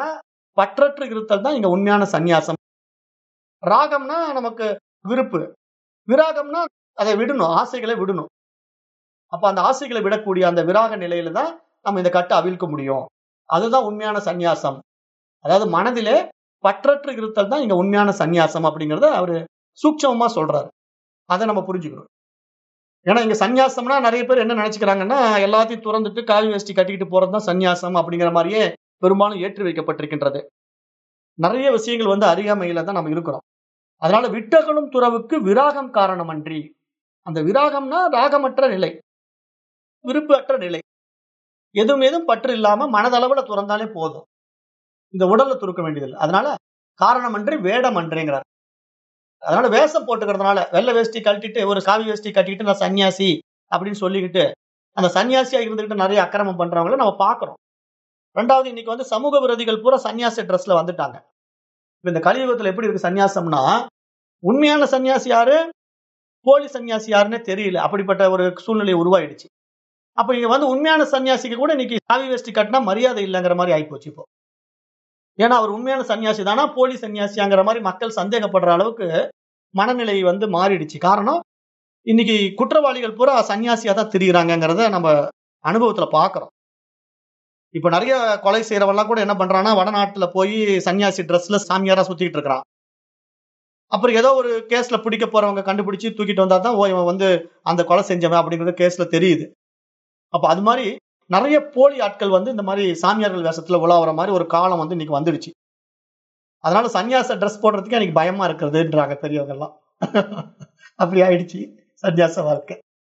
பற்றற்று இருத்தல் தான் இங்க உண்மையான சந்நியாசம் ராகம்னா நமக்கு விருப்பு விராகம்னா அதை விடணும் ஆசைகளை விடணும் அப்ப அந்த ஆசைகளை விடக்கூடிய அந்த விராக நிலையில தான் நம்ம இந்த கட்டை அவிழ்க்க முடியும் அதுதான் உண்மையான சந்நியாசம் அதாவது மனதிலே பற்றற்று இருத்தல் தான் இங்க உண்மையான சந்நியாசம் அப்படிங்கறத அவரு சூட்சமமா சொல்றாரு அதை நம்ம புரிஞ்சுக்கணும் ஏன்னா இங்க சந்நியாசம்னா நிறைய பேர் என்ன நினைச்சுக்கிறாங்கன்னா எல்லாத்தையும் துறந்துட்டு காவி வேஷ்டி கட்டிக்கிட்டு போறதுதான் சந்நியாசம் அப்படிங்கிற மாதிரியே பெரும்பாலும் ஏற்றி வைக்கப்பட்டிருக்கின்றது நிறைய விஷயங்கள் வந்து அறியாமையில தான் நம்ம இருக்கிறோம் அதனால விட்டகலும் துறவுக்கு விராகம் காரணமன்றி அந்த விராகம்னா ராகமற்ற நிலை விருப்பு அற்ற நிலை எதுவும் எதுவும் பற்று இல்லாம மனதளவுல துறந்தாலே போதும் இந்த உடல்ல துறக்க வேண்டியதில்லை அதனால காரணமன்றி வேடமன்றிங்கிறார் அதனால வேஷம் போட்டுக்கிறதுனால வெள்ளை வேஷ்டி கழட்டிட்டு ஒரு காவி வேஷ்டி கட்டிட்டு நான் சன்னியாசி அப்படின்னு சொல்லிக்கிட்டு அந்த சன்னியாசியா இருந்துகிட்டு நிறைய அக்கிரமம் பண்றவங்கள நம்ம பாக்குறோம் ரெண்டாவது இன்னைக்கு வந்து சமூக விரோதிகள் பூரா சன்னியாசி ட்ரெஸ்ல வந்துட்டாங்க இப்ப இந்த கலியுகத்துல எப்படி இருக்கு சன்னியாசம்னா உண்மையான சன்னியாசி யாரு போலி சன்னியாசி யாருன்னே தெரியல அப்படிப்பட்ட ஒரு சூழ்நிலை உருவாயிடுச்சு அப்ப இங்க வந்து உண்மையான சன்னியாசிக்கு கூட இன்னைக்கு காவி வேஷ்டி கட்டினா மரியாதை இல்லைங்கிற மாதிரி ஆயிப்போச்சு இப்போ ஏன்னா அவர் உண்மையான சன்னியாசி தானா போலி சன்னியாசியாங்கிற மாதிரி மக்கள் சந்தேகப்படுற அளவுக்கு மனநிலை வந்து மாறிடுச்சு காரணம் இன்னைக்கு குற்றவாளிகள் பூரா சன்னியாசியா தான் திரியிறாங்கிறத நம்ம அனுபவத்துல பாக்குறோம் இப்ப நிறைய கொலை செய்யறவெல்லாம் கூட என்ன பண்றான்னா வடநாட்டுல போய் சன்னியாசி ட்ரெஸ்ல சாமியாரா சுத்திட்டு இருக்கிறான் அப்புறம் ஏதோ ஒரு கேஸ்ல பிடிக்க போறவங்க கண்டுபிடிச்சு தூக்கிட்டு வந்தா தான் ஓ இவன் வந்து அந்த கொலை செஞ்சவன் அப்படிங்கிறது கேஸ்ல தெரியுது அப்ப அது மாதிரி நிறைய போலி ஆட்கள் வந்து இந்த மாதிரி சாமியார்கள் வேஷத்துல உலாவுற மாதிரி ஒரு காலம் வந்து இன்னைக்கு வந்துடுச்சு அதனால சன்னியாச ட்ரெஸ் போடுறதுக்கு எனக்கு பயமா இருக்கிறதுன்றாங்க பெரியவங்க எல்லாம் அப்படி ஆயிடுச்சு சன்னியாச வாழ்க்கை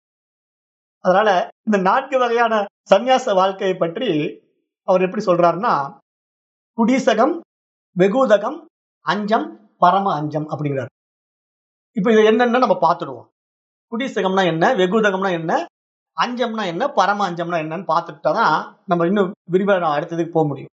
அதனால இந்த நான்கு வகையான சன்னியாச வாழ்க்கையை பற்றி அவர் எப்படி சொல்றாருன்னா குடிசகம் வெகுதகம் அஞ்சம் பரம அஞ்சம் அப்படிங்கிறார் இப்ப இது என்னன்னு நம்ம பார்த்துடுவோம் குடிசகம்னா என்ன வெகுதகம்னா என்ன அஞ்சம்னா என்ன பரம அஞ்சம்னா என்னன்னு பார்த்துட்டா தான் நம்ம இன்னும் விரிவாக அடுத்ததுக்கு போக முடியும்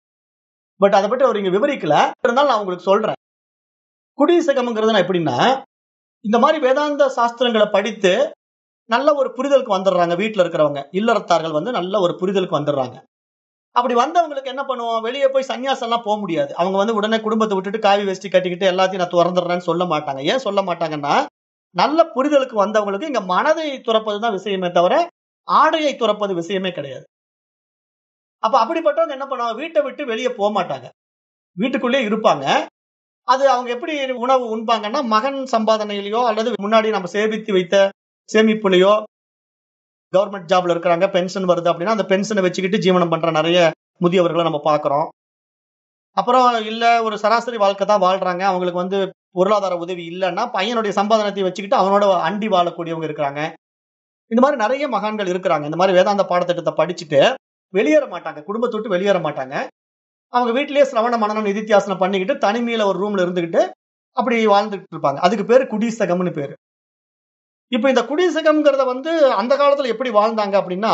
பட் அதை பற்றி அவர் இங்க விவரிக்கல இருந்தாலும் நான் உங்களுக்கு சொல்றேன் குடிசகம்ங்கிறது நான் எப்படின்னா இந்த மாதிரி வேதாந்த சாஸ்திரங்களை படித்து நல்ல ஒரு புரிதலுக்கு வந்துடுறாங்க வீட்டுல இருக்கிறவங்க இல்லறத்தார்கள் வந்து நல்ல ஒரு புரிதலுக்கு வந்துடுறாங்க அப்படி வந்தவங்களுக்கு என்ன பண்ணுவோம் வெளியே போய் சன்னியாசம் எல்லாம் போக முடியாது அவங்க வந்து உடனே குடும்பத்தை விட்டுட்டு காவி வேஷ்டி கட்டிக்கிட்டு எல்லாத்தையும் நான் திறந்துடுறேன்னு சொல்ல மாட்டாங்க ஏன் சொல்ல மாட்டாங்கன்னா நல்ல புரிதலுக்கு வந்தவங்களுக்கு இங்க மனதை துறப்பது தான் விஷயமே தவிர ஆடையை துறப்பது விஷயமே கிடையாது அப்ப அப்படிப்பட்டவங்க என்ன பண்ணுவாங்க வீட்டை விட்டு வெளியே போக மாட்டாங்க வீட்டுக்குள்ளேயே இருப்பாங்க அது அவங்க எப்படி உணவு உண்பாங்கன்னா மகன் சம்பாதனையிலயோ அல்லது முன்னாடி நம்ம சேமித்து வைத்த சேமிப்புலையோ கவர்மெண்ட் ஜாப்ல இருக்கிறாங்க பென்ஷன் வருது அப்படின்னா அந்த பென்ஷனை வச்சுக்கிட்டு ஜீவனம் பண்ற நிறைய முதியவர்களை நம்ம பாக்குறோம் அப்புறம் இல்ல ஒரு சராசரி வாழ்க்கை தான் வாழ்றாங்க அவங்களுக்கு வந்து பொருளாதார உதவி இல்லைன்னா பையனுடைய சம்பாதனத்தை வச்சுக்கிட்டு அவனோட அண்டி வாழக்கூடியவங்க இருக்கிறாங்க இந்த மாதிரி நிறைய மகான்கள் இருக்கிறாங்க இந்த மாதிரி வேதாந்த பாடத்திட்டத்தை படிச்சுட்டு வெளியேற மாட்டாங்க குடும்பத்தை விட்டு வெளியேற மாட்டாங்க அவங்க வீட்டிலேயே சிரவண மனநம் நிதித்தியாசனம் பண்ணிக்கிட்டு தனிமையில ஒரு ரூம்ல இருந்துகிட்டு அப்படி வாழ்ந்துட்டு இருப்பாங்க அதுக்கு பேரு குடிசகம்னு பேரு இப்ப இந்த குடிசகம்ங்கிறத வந்து அந்த காலத்துல எப்படி வாழ்ந்தாங்க அப்படின்னா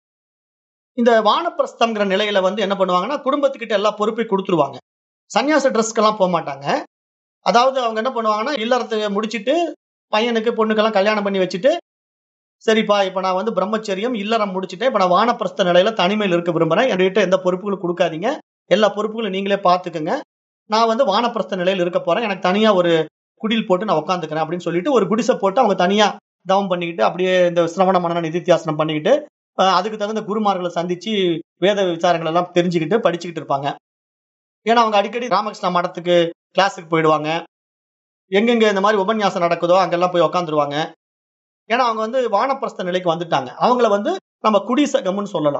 இந்த வானப்பிரஸ்தம்ங்கிற நிலையில வந்து என்ன பண்ணுவாங்கன்னா குடும்பத்துக்கிட்ட எல்லா பொறுப்பையும் கொடுத்துருவாங்க சன்னியாச ட்ரெஸ்க்கெல்லாம் போக மாட்டாங்க அதாவது அவங்க என்ன பண்ணுவாங்கன்னா இல்லறத்தை முடிச்சிட்டு பையனுக்கு பொண்ணுக்கெல்லாம் கல்யாணம் பண்ணி வச்சுட்டு சரிப்பா இப்ப நான் வந்து பிரம்மச்சரியம் இல்லறம் முடிச்சுட்டேன் இப்ப நான் வானப்பிரஸ்த நிலையில தனிமையில் இருக்க விரும்புறேன் என்கிட்ட எந்த பொறுப்புகளும் கொடுக்காதீங்க எல்லா பொறுப்புகளும் நீங்களே பாத்துக்கோங்க நான் வந்து வானப்பிரஸ்த நிலையில் இருக்க போறேன் எனக்கு தனியா ஒரு குடில் போட்டு நான் உட்காந்துக்கிறேன் அப்படின்னு சொல்லிட்டு ஒரு குடிசை போட்டு அவங்க தனியா தவம் பண்ணிக்கிட்டு அப்படியே இந்த சிரவண மனன நிதித்தியாசனம் பண்ணிக்கிட்டு அதுக்கு தகுந்த குருமார்களை சந்திச்சு வேத விசாரங்கள் எல்லாம் தெரிஞ்சுக்கிட்டு படிச்சுக்கிட்டு இருப்பாங்க ஏன்னா அவங்க அடிக்கடி ராமகிருஷ்ணா மடத்துக்கு கிளாஸுக்கு போயிடுவாங்க எங்கெங்க இந்த மாதிரி உபன்யாசம் நடக்குதோ அங்கெல்லாம் போய் உக்காந்துருவாங்க ஏன்னா அவங்க வந்து வானப்பிரஸ்த நிலைக்கு வந்துட்டாங்க அவங்கள வந்து நம்ம குடிசகம்னு சொல்லலாம்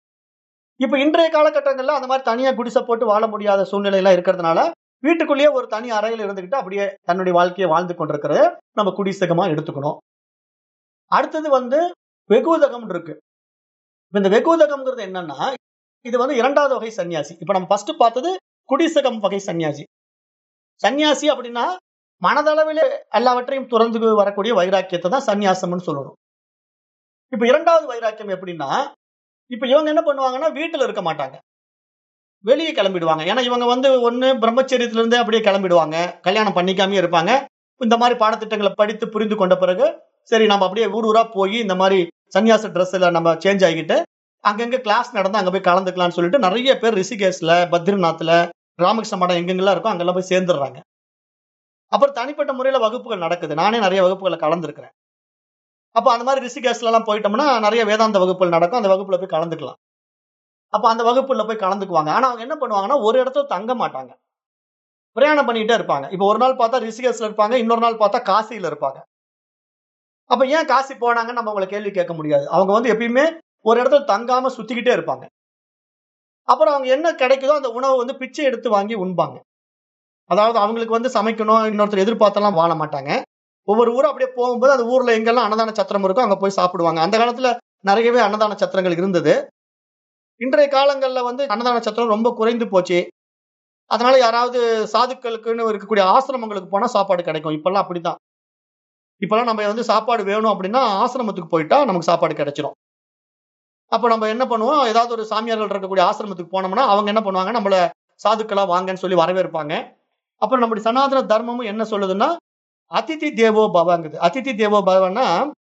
இப்ப இன்றைய காலகட்டங்கள்ல அந்த மாதிரி தனியா குடிசை போட்டு வாழ முடியாத சூழ்நிலை எல்லாம் இருக்கிறதுனால வீட்டுக்குள்ளேயே ஒரு தனி அறையில் இருந்துகிட்டு அப்படியே தன்னுடைய வாழ்க்கையை வாழ்ந்து கொண்டிருக்கிறத நம்ம குடிசகமா எடுத்துக்கணும் அடுத்தது வந்து வெகுதகம் இருக்கு இப்ப இந்த வெகுதகம்ங்கிறது என்னன்னா இது வந்து இரண்டாவது வகை சன்னியாசி இப்ப நம்ம ஃபர்ஸ்ட் பார்த்தது குடிசகம் வகை சன்னியாசி சன்னியாசி அப்படின்னா மனதளவில் எல்லாவற்றையும் துறந்து வரக்கூடிய வைராக்கியத்தை தான் சன்னியாசம்னு சொல்லணும் இப்ப இரண்டாவது வைராக்கியம் எப்படின்னா இப்ப இவங்க என்ன பண்ணுவாங்கன்னா வீட்டுல இருக்க மாட்டாங்க வெளியே கிளம்பிடுவாங்க ஏன்னா இவங்க வந்து ஒண்ணு பிரம்மச்சரியத்துல இருந்தே அப்படியே கிளம்பிடுவாங்க கல்யாணம் பண்ணிக்காமயே இருப்பாங்க இந்த மாதிரி பாடத்திட்டங்களை படித்து புரிந்து கொண்ட பிறகு சரி நம்ம அப்படியே ஊர் ஊரா போய் இந்த மாதிரி சன்னியாச ட்ரெஸ்ல நம்ம சேஞ்ச் ஆகிட்டு அங்கங்க கிளாஸ் நடந்து அங்க போய் கலந்துக்கலாம்னு சொல்லிட்டு நிறைய பேர் ரிஷிகேஷ்ல பத்ரிநாத்ல ராமகிருஷ்ண மடம் எங்கெங்கெல்லாம் இருக்கோ அங்கெல்லாம் போய் சேர்ந்துடுறாங்க அப்புறம் தனிப்பட்ட முறையில வகுப்புகள் நடக்குது நானே நிறைய வகுப்புகளை கலந்துருக்கிறேன் அப்ப அந்த மாதிரி ரிஷிகேஷ்ல எல்லாம் போயிட்டோம்னா நிறைய வேதாந்த வகுப்புகள் நடக்கும் அந்த வகுப்புல போய் கலந்துக்கலாம் அப்ப அந்த வகுப்புல போய் கலந்துக்குவாங்க ஆனா அவங்க என்ன பண்ணுவாங்கன்னா ஒரு இடத்துல தங்க மாட்டாங்க பிரயாணம் பண்ணிட்டே இருப்பாங்க இப்ப ஒரு நாள் பார்த்தா ரிஷிகேஷ்ல இருப்பாங்க இன்னொரு நாள் பார்த்தா காசியில இருப்பாங்க அப்ப ஏன் காசி போனாங்கன்னு நம்ம அவங்களை கேள்வி கேட்க முடியாது அவங்க வந்து எப்பயுமே ஒரு இடத்துல தங்காம சுத்திக்கிட்டே இருப்பாங்க அப்புறம் அவங்க என்ன கிடைக்குதோ அந்த உணவை வந்து பிச்சை எடுத்து வாங்கி உண்பாங்க அதாவது அவங்களுக்கு வந்து சமைக்கணும் இன்னொருத்தர் எதிர்பார்த்தெல்லாம் வாழ மாட்டாங்க ஒவ்வொரு ஊரும் அப்படியே போகும்போது அந்த ஊர்ல எங்கெல்லாம் அன்னதான சத்திரம் இருக்கோ அங்க போய் சாப்பிடுவாங்க அந்த காலத்துல நிறையவே அன்னதான சத்திரங்கள் இருந்தது இன்றைய காலங்கள்ல வந்து அன்னதான சத்திரம் ரொம்ப குறைந்து போச்சு அதனால யாராவது சாதுக்களுக்குன்னு இருக்கக்கூடிய ஆசிரமங்களுக்கு போனா சாப்பாடு கிடைக்கும் இப்பெல்லாம் அப்படிதான் இப்பெல்லாம் நம்ம வந்து சாப்பாடு வேணும் அப்படின்னா ஆசிரமத்துக்கு போயிட்டா நமக்கு சாப்பாடு கிடைச்சிரும் அப்ப நம்ம என்ன பண்ணுவோம் ஏதாவது ஒரு சாமியார்கள் இருக்கக்கூடிய ஆசிரமத்துக்கு போனோம்னா அவங்க என்ன பண்ணுவாங்க நம்மள சாதுக்களா வாங்கன்னு சொல்லி வரவேற்பாங்க அப்புறம் நம்முடைய சனாதன தர்மமும் என்ன சொல்லுதுன்னா அதிதி தேவோ பவாங்குது அதிதி தேவோ பவன்னா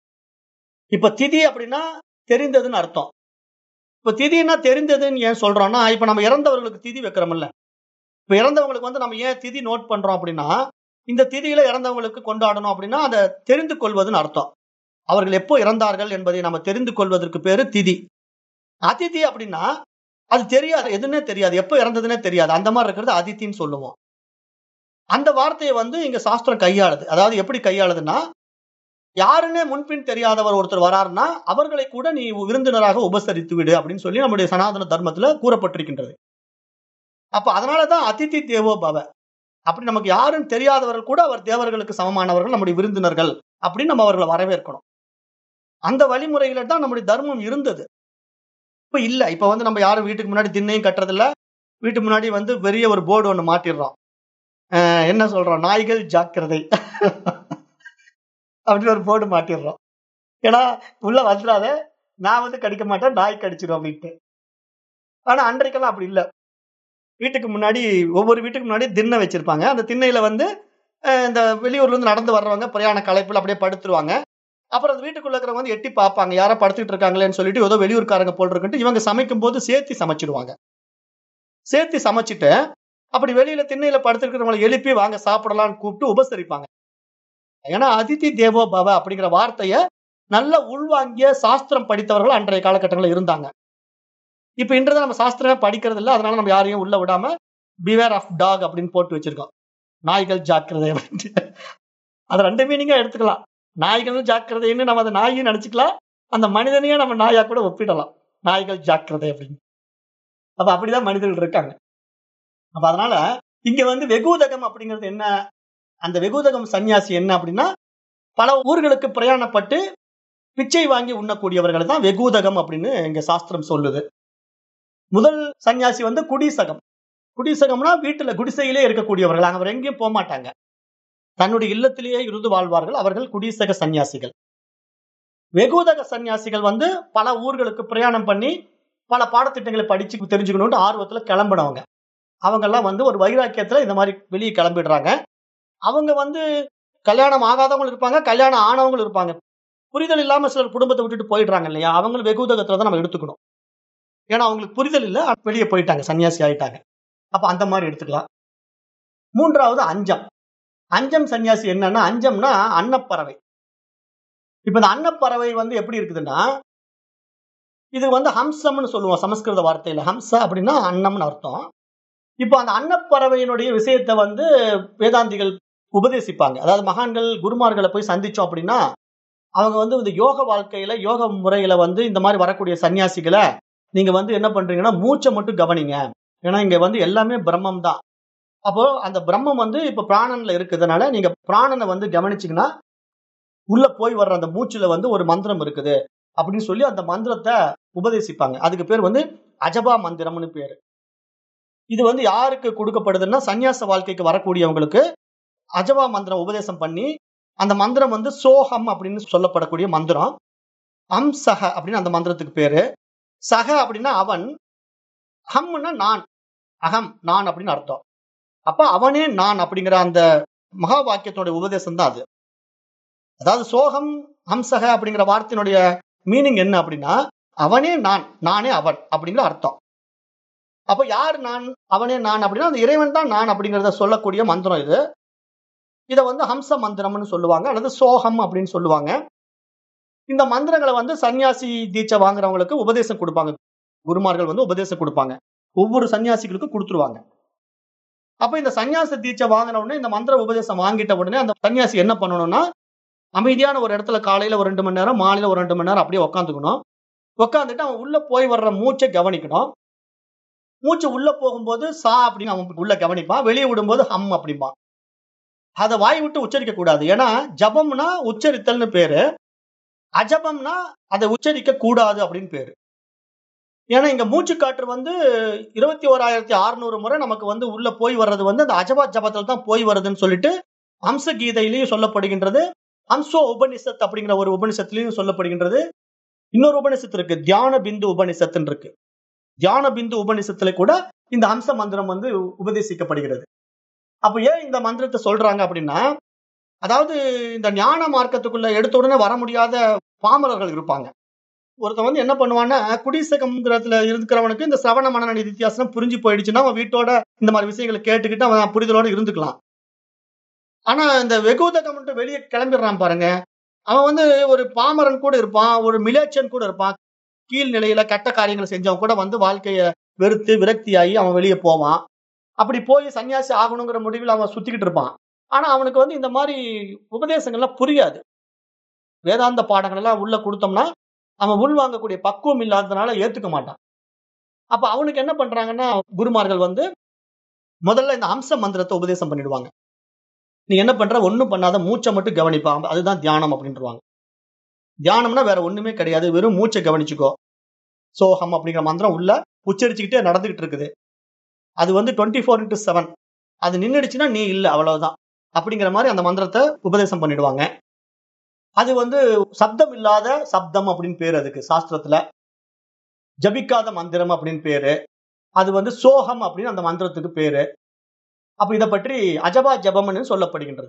இப்ப திதி அப்படின்னா தெரிந்ததுன்னு அர்த்தம் இப்ப திதினா தெரிந்ததுன்னு ஏன் சொல்றோம்னா இப்ப நம்ம இறந்தவர்களுக்கு திதி வைக்கிறோம்ல இப்ப இறந்தவங்களுக்கு வந்து நம்ம ஏன் திதி நோட் பண்றோம் அப்படின்னா இந்த திதியில இறந்தவங்களுக்கு கொண்டாடணும் அப்படின்னா அதை தெரிந்து கொள்வதுன்னு அர்த்தம் அவர்கள் எப்போ இறந்தார்கள் என்பதை நம்ம தெரிந்து கொள்வதற்கு பேரு திதி அதிதி அப்படின்னா அது தெரியாது எதுன்னே தெரியாது எப்போ இறந்ததுன்னே தெரியாது அந்த மாதிரி இருக்கிறது அதித்தின்னு சொல்லுவோம் அந்த வார்த்தையை வந்து இங்க சாஸ்திரம் கையாளுது அதாவது எப்படி கையாளுதுன்னா யாருன்னே முன்பின் தெரியாதவர் ஒருத்தர் வராருன்னா அவர்களை கூட நீ விருந்தினராக உபசரித்து விடு அப்படின்னு சொல்லி நம்முடைய சனாதன தர்மத்துல கூறப்பட்டிருக்கின்றது அப்ப அதனாலதான் அதிதி தேவோ பவ அப்படி நமக்கு யாருன்னு தெரியாதவர்கள் கூட அவர் தேவர்களுக்கு சமமானவர்கள் நம்முடைய விருந்தினர்கள் அப்படின்னு நம்ம அவர்களை வரவேற்கணும் அந்த வழிமுறையில தான் நம்முடைய தர்மம் இருந்தது இப்ப இல்ல இப்ப வந்து நம்ம யாரும் வீட்டுக்கு முன்னாடி திண்ணையும் கட்டுறதில்ல வீட்டுக்கு முன்னாடி வந்து பெரிய ஒரு போர்டு ஒண்ணு மாட்டிடுறோம் அஹ் என்ன சொல்றோம் நாய்கள் ஜாக்கிரதை அப்படின்னு ஒரு போர்டு மாட்டிடுறோம் ஏன்னா உள்ள வந்துடாத நான் வந்து கடிக்க மாட்டேன் நாய் கடிச்சிடும் அப்படின்ட்டு ஆனா அன்றைக்கெல்லாம் அப்படி இல்ல வீட்டுக்கு முன்னாடி ஒவ்வொரு வீட்டுக்கு முன்னாடி திண்ணை வச்சிருப்பாங்க அந்த திண்ணையில வந்து அஹ் இந்த வெளியூர்ல இருந்து நடந்து வர்றவங்க பிரயாண களைப்புல அப்படியே படுத்துருவாங்க அப்புறம் அந்த வீட்டுக்குள்ள இருக்கிறவங்க வந்து எட்டி பார்ப்பாங்க யாரோ படுத்துக்கிட்டு இருக்காங்களேன்னு சொல்லிட்டு ஏதோ வெளியூர்காரங்க போல் இருக்குன்ட்டு இவங்க சமைக்கும் போது சேர்த்து சமைச்சிடுவாங்க சேர்த்து சமைச்சிட்டு அப்படி வெளியில திண்ணையில படுத்துருக்கிறவங்களை எழுப்பி வாங்க சாப்பிடலாம்னு கூப்பிட்டு உபசரிப்பாங்க ஏன்னா அதிதி தேவோ பவ அப்படிங்கிற வார்த்தைய நல்ல உள்வாங்கிய சாஸ்திரம் படித்தவர்கள் அன்றைய காலகட்டங்களில் இருந்தாங்க இப்ப இன்றது நம்ம சாஸ்திரமே படிக்கிறது இல்லை அதனால நம்ம யாரையும் உள்ள விடாம பிவேர் ஆஃப் டாக் அப்படின்னு போட்டு வச்சிருக்கோம் நாய்கள் ஜாக்கிரதை அப்படின்ட்டு அது ரெண்டு மீனிங்கா எடுத்துக்கலாம் நாய்கள் ஜாக்கிரதைன்னு நம்ம அதை நாயும் நினைச்சுக்கலாம் அந்த மனிதனையே நம்ம நாயா கூட ஒப்பிடலாம் நாய்கள் ஜாக்கிரதை அப்படின்னு அப்ப அப்படிதான் மனிதர்கள் இருக்காங்க அப்ப அதனால இங்க வந்து வெகுதகம் அப்படிங்கிறது என்ன அந்த வெகுதகம் சன்னியாசி என்ன அப்படின்னா பல ஊர்களுக்கு பிரயாணப்பட்டு பிச்சை வாங்கி உண்ணக்கூடியவர்கள் தான் வெகுதகம் அப்படின்னு இங்க சாஸ்திரம் சொல்லுது முதல் சன்னியாசி வந்து குடிசகம் குடிசகம்னா வீட்டுல குடிசையிலே இருக்கக்கூடியவர்கள் அவர் எங்கேயும் போக மாட்டாங்க தன்னுடைய இல்லத்திலேயே இருந்து வாழ்வார்கள் அவர்கள் குடிசக சன்னியாசிகள் வெகுதக சன்னியாசிகள் வந்து பல ஊர்களுக்கு பிரயாணம் பண்ணி பல பாடத்திட்டங்களை படிச்சு தெரிஞ்சுக்கணும்னு ஆர்வத்துல கிளம்பினவங்க அவங்க எல்லாம் வந்து ஒரு வைராக்கியத்துல இந்த மாதிரி வெளியே கிளம்பிடுறாங்க அவங்க வந்து கல்யாணம் ஆகாதவங்களும் இருப்பாங்க கல்யாணம் ஆனவங்களும் இருப்பாங்க புரிதல் இல்லாம சிலர் குடும்பத்தை விட்டுட்டு போயிடுறாங்க இல்லையா அவங்களும் வெகுதகத்துல தான் நம்ம எடுத்துக்கணும் ஏன்னா அவங்களுக்கு புரிதல் இல்லை வெளியே போயிட்டாங்க சன்னியாசி ஆயிட்டாங்க அப்ப அந்த மாதிரி எடுத்துக்கலாம் மூன்றாவது அஞ்சம் அஞ்சம் சன்னியாசி என்னன்னா அஞ்சம்னா அன்னப்பறவை இப்ப இந்த அன்னப்பறவை வந்து எப்படி இருக்குதுன்னா இது வந்து ஹம்சம்னு சொல்லுவோம் சமஸ்கிருத வார்த்தையில ஹம்ச அப்படின்னா அன்னம்னு அர்த்தம் இப்போ அந்த அன்னப்பறவையினுடைய விஷயத்தை வந்து வேதாந்திகள் உபதேசிப்பாங்க அதாவது மகான்கள் குருமார்களை போய் சந்திச்சோம் அப்படின்னா அவங்க வந்து இந்த யோக வாழ்க்கையில யோக முறையில வந்து இந்த மாதிரி வரக்கூடிய சன்னியாசிகளை நீங்க வந்து என்ன பண்றீங்கன்னா மூச்சை மட்டும் கவனிங்க ஏன்னா இங்க வந்து எல்லாமே பிரம்மம் தான் அப்போ அந்த பிரம்மம் வந்து இப்ப பிராணன்ல இருக்குதுனால நீங்க பிராணனை வந்து கவனிச்சீங்கன்னா உள்ள போய் வர்ற அந்த மூச்சுல வந்து ஒரு மந்திரம் இருக்குது அப்படின்னு சொல்லி அந்த மந்திரத்தை உபதேசிப்பாங்க அதுக்கு பேர் வந்து அஜபா மந்திரம்னு பேரு இது வந்து யாருக்கு கொடுக்கப்படுதுன்னா சன்னியாச வாழ்க்கைக்கு வரக்கூடியவங்களுக்கு அஜபா மந்திரம் உபதேசம் பண்ணி அந்த மந்திரம் வந்து சோகம் அப்படின்னு சொல்லப்படக்கூடிய மந்திரம் அம்சக அப்படின்னு அந்த மந்திரத்துக்கு பேரு சக அப்படின்னா அவன் ஹம்னா நான் அகம் நான் அப்படின்னு அர்த்தம் அப்ப அவனே நான் அப்படிங்கிற அந்த மகா வாக்கியத்தினுடைய உபதேசம் தான் அது அதாவது சோகம் ஹம்சக அப்படிங்கிற வார்த்தையினுடைய மீனிங் என்ன அப்படின்னா அவனே நான் நானே அவன் அப்படிங்கிற அர்த்தம் அப்ப யார் நான் அவனே நான் அப்படின்னா அந்த இறைவன் தான் நான் அப்படிங்கறத சொல்லக்கூடிய மந்திரம் இது இத வந்து ஹம்ச மந்திரம்னு சொல்லுவாங்க அல்லது சோகம் அப்படின்னு சொல்லுவாங்க இந்த மந்திரங்களை வந்து சன்னியாசி தீட்சை வாங்குறவங்களுக்கு உபதேசம் கொடுப்பாங்க குருமார்கள் வந்து உபதேசம் கொடுப்பாங்க ஒவ்வொரு சன்னியாசிகளுக்கும் கொடுத்துருவாங்க அப்ப இந்த சன்னியாச தீட்சை வாங்கின உடனே இந்த மந்திர உபதேசம் வாங்கிட்ட உடனே அந்த சன்னியாசி என்ன பண்ணணும்னா அமைதியான ஒரு இடத்துல காலையில ஒரு ரெண்டு மணி நேரம் மாலையில ஒரு ரெண்டு மணி நேரம் அப்படியே உட்காந்துக்கணும் உட்காந்துட்டு அவன் உள்ள போய் வர்ற மூச்சை கவனிக்கணும் மூச்சு உள்ள போகும்போது சா அப்படின்னு அவன் உள்ள கவனிப்பான் வெளியே விடும்போது ஹம் அப்படிம்பான் அதை வாய் விட்டு உச்சரிக்க கூடாது ஏன்னா ஜபம்னா உச்சரித்தல்னு பேரு அஜபம்னா அதை உச்சரிக்க கூடாது அப்படின்னு பேரு ஏன்னா இங்க மூச்சு காற்று வந்து இருபத்தி ஓராயிரத்தி அறுநூறு முறை நமக்கு வந்து உள்ள போய் வர்றது வந்து அந்த அஜபா ஜபத்தில் தான் போய் வருதுன்னு சொல்லிட்டு அம்ச கீதையிலையும் சொல்லப்படுகின்றது அம்சோ உபனிஷத் அப்படிங்கிற ஒரு உபனிஷத்துலயும் சொல்லப்படுகின்றது இன்னொரு உபனிஷத்து இருக்கு தியான பிந்து உபனிஷத்துன்னு இருக்கு தியான பிந்து உபனிஷத்துல கூட இந்த அம்ச மந்திரம் வந்து உபதேசிக்கப்படுகிறது அப்ப ஏன் இந்த மந்திரத்தை சொல்றாங்க அப்படின்னா அதாவது இந்த ஞான மார்க்கத்துக்குள்ள எடுத்த உடனே வர முடியாத பாமரர்கள் இருப்பாங்க ஒருத்தன் வந்து என்ன பண்ணுவான்னா குடிசகம்ங்கிறதுல இருக்கிறவனுக்கு இந்த சிரவண மனநடி வித்தியாசம் புரிஞ்சு போயிடுச்சுன்னா அவன் வீட்டோட இந்த மாதிரி விஷயங்களை கேட்டுக்கிட்டு அவன் புரிதலோட இருந்துக்கலாம் ஆனா இந்த வெகுதகம் வெளியே கிளம்பிடுறான் பாருங்க அவன் வந்து ஒரு பாமரன் கூட இருப்பான் ஒரு மிலேச்சன் கூட இருப்பான் கீழ் நிலையில கெட்ட காரியங்களை செஞ்சவன் கூட வந்து வாழ்க்கைய வெறுத்து விரக்தியாகி அவன் வெளியே போவான் அப்படி போய் சன்னியாசி ஆகணுங்கிற முடிவில் அவன் சுத்திக்கிட்டு இருப்பான் ஆனா அவனுக்கு வந்து இந்த மாதிரி உபதேசங்கள்லாம் புரியாது வேதாந்த பாடங்கள் எல்லாம் உள்ள கொடுத்தோம்னா அவன் உள் வாங்கக்கூடிய பக்குவம் இல்லாததுனால ஏத்துக்க மாட்டான் அப்ப அவனுக்கு என்ன பண்றாங்கன்னா குருமார்கள் வந்து முதல்ல இந்த அம்ச மந்திரத்தை உபதேசம் பண்ணிடுவாங்க நீ என்ன பண்ற ஒண்ணும் பண்ணாத மூச்சை மட்டும் கவனிப்பா அதுதான் தியானம் அப்படின்ட்டுருவாங்க தியானம்னா வேற ஒண்ணுமே கிடையாது வெறும் மூச்சை கவனிச்சுக்கோ சோகம் அப்படிங்கிற மந்திரம் உள்ள உச்சரிச்சுக்கிட்டே நடந்துகிட்டு இருக்குது அது வந்து டுவெண்ட்டி ஃபோர் இன்ட்டு செவன் அது நின்றுடுச்சுன்னா நீ இல்லை அவ்வளவுதான் அப்படிங்கிற மாதிரி அந்த மந்திரத்தை உபதேசம் பண்ணிடுவாங்க அது வந்து சப்தம் இல்லாத சப்தம் அப்படின்னு பேரு அதுக்கு சாஸ்திரத்துல ஜபிக்காத மந்திரம் அப்படின்னு பேரு அது வந்து சோகம் அப்படின்னு அந்த மந்திரத்துக்கு பேரு அப்ப இதை பற்றி அஜபா ஜபம்னு சொல்லப்படுகின்றது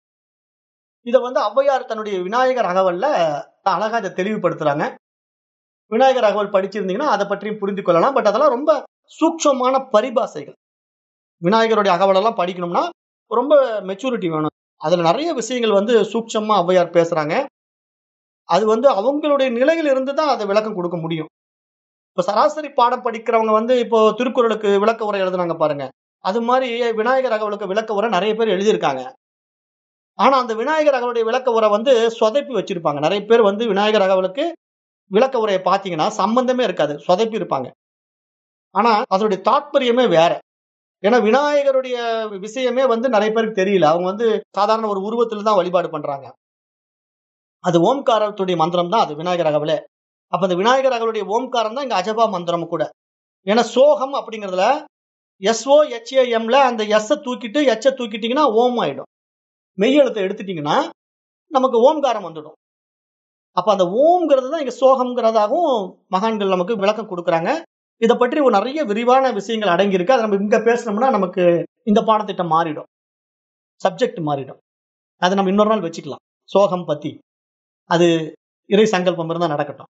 இதை வந்து ஔவையார் தன்னுடைய விநாயகர் அகவல்ல அழகா இதை தெளிவுபடுத்துறாங்க விநாயகர் அகவல் படிச்சிருந்தீங்கன்னா அதை பற்றியும் புரிந்து கொள்ளலாம் பட் அதெல்லாம் ரொம்ப சூக்ஷமான பரிபாசைகள் விநாயகருடைய அகவலெல்லாம் படிக்கணும்னா ரொம்ப மெச்சூரிட்டி வேணும் அதுல நிறைய விஷயங்கள் வந்து சூக்ஷமா ஔவையார் பேசுறாங்க அது வந்து அவங்களுடைய நிலையில இருந்து தான் அதை விளக்கம் கொடுக்க முடியும் இப்ப சராசரி பாடம் படிக்கிறவங்க வந்து இப்போ திருக்குறளுக்கு விளக்க உரை எழுதுனாங்க பாருங்க அது மாதிரி விநாயகர் அகவலுக்கு விளக்க உரை நிறைய பேர் எழுதியிருக்காங்க ஆனா அந்த விநாயகர் அகவலுடைய விளக்க உரை வந்து சொதப்பி வச்சிருப்பாங்க நிறைய பேர் வந்து விநாயகர் அகவலுக்கு விளக்க உரையை பார்த்தீங்கன்னா சம்பந்தமே இருக்காது சொதப்பி இருப்பாங்க ஆனா அதனுடைய தாற்பயமே வேற ஏன்னா விநாயகருடைய விஷயமே வந்து நிறைய பேருக்கு தெரியல அவங்க வந்து சாதாரண ஒரு உருவத்துல தான் வழிபாடு பண்றாங்க அது ஓம்காரத்துடைய மந்திரம் தான் அது விநாயகர் அகவலே அப்ப அந்த விநாயகர் அகவலுடைய ஓம்காரம் தான் இங்க அஜபா மந்திரம் கூட ஏன்னா சோகம் அப்படிங்கிறதுல எஸ்ஓ எச்ஏஎம்ல அந்த எஸ் தூக்கிட்டு எச்ச தூக்கிட்டீங்கன்னா ஓம் ஆயிடும் மெய்யெழுத்தை எடுத்துட்டீங்கன்னா நமக்கு ஓம்காரம் வந்துடும் அப்ப அந்த ஓம்ங்கிறது தான் இங்க சோகம்ங்கிறதாகவும் மகான்கள் நமக்கு விளக்கம் கொடுக்குறாங்க இதை பற்றி ஒரு நிறைய விரிவான விஷயங்கள் அடங்கியிருக்கு அதை நம்ம இங்க பேசணும்னா நமக்கு இந்த பாடத்திட்டம் மாறிடும் சப்ஜெக்ட் மாறிடும் அதை நம்ம இன்னொரு நாள் வச்சுக்கலாம் சோகம் பத்தி அது இறை சங்கல்பம் இருந்தா நடக்கட்டும்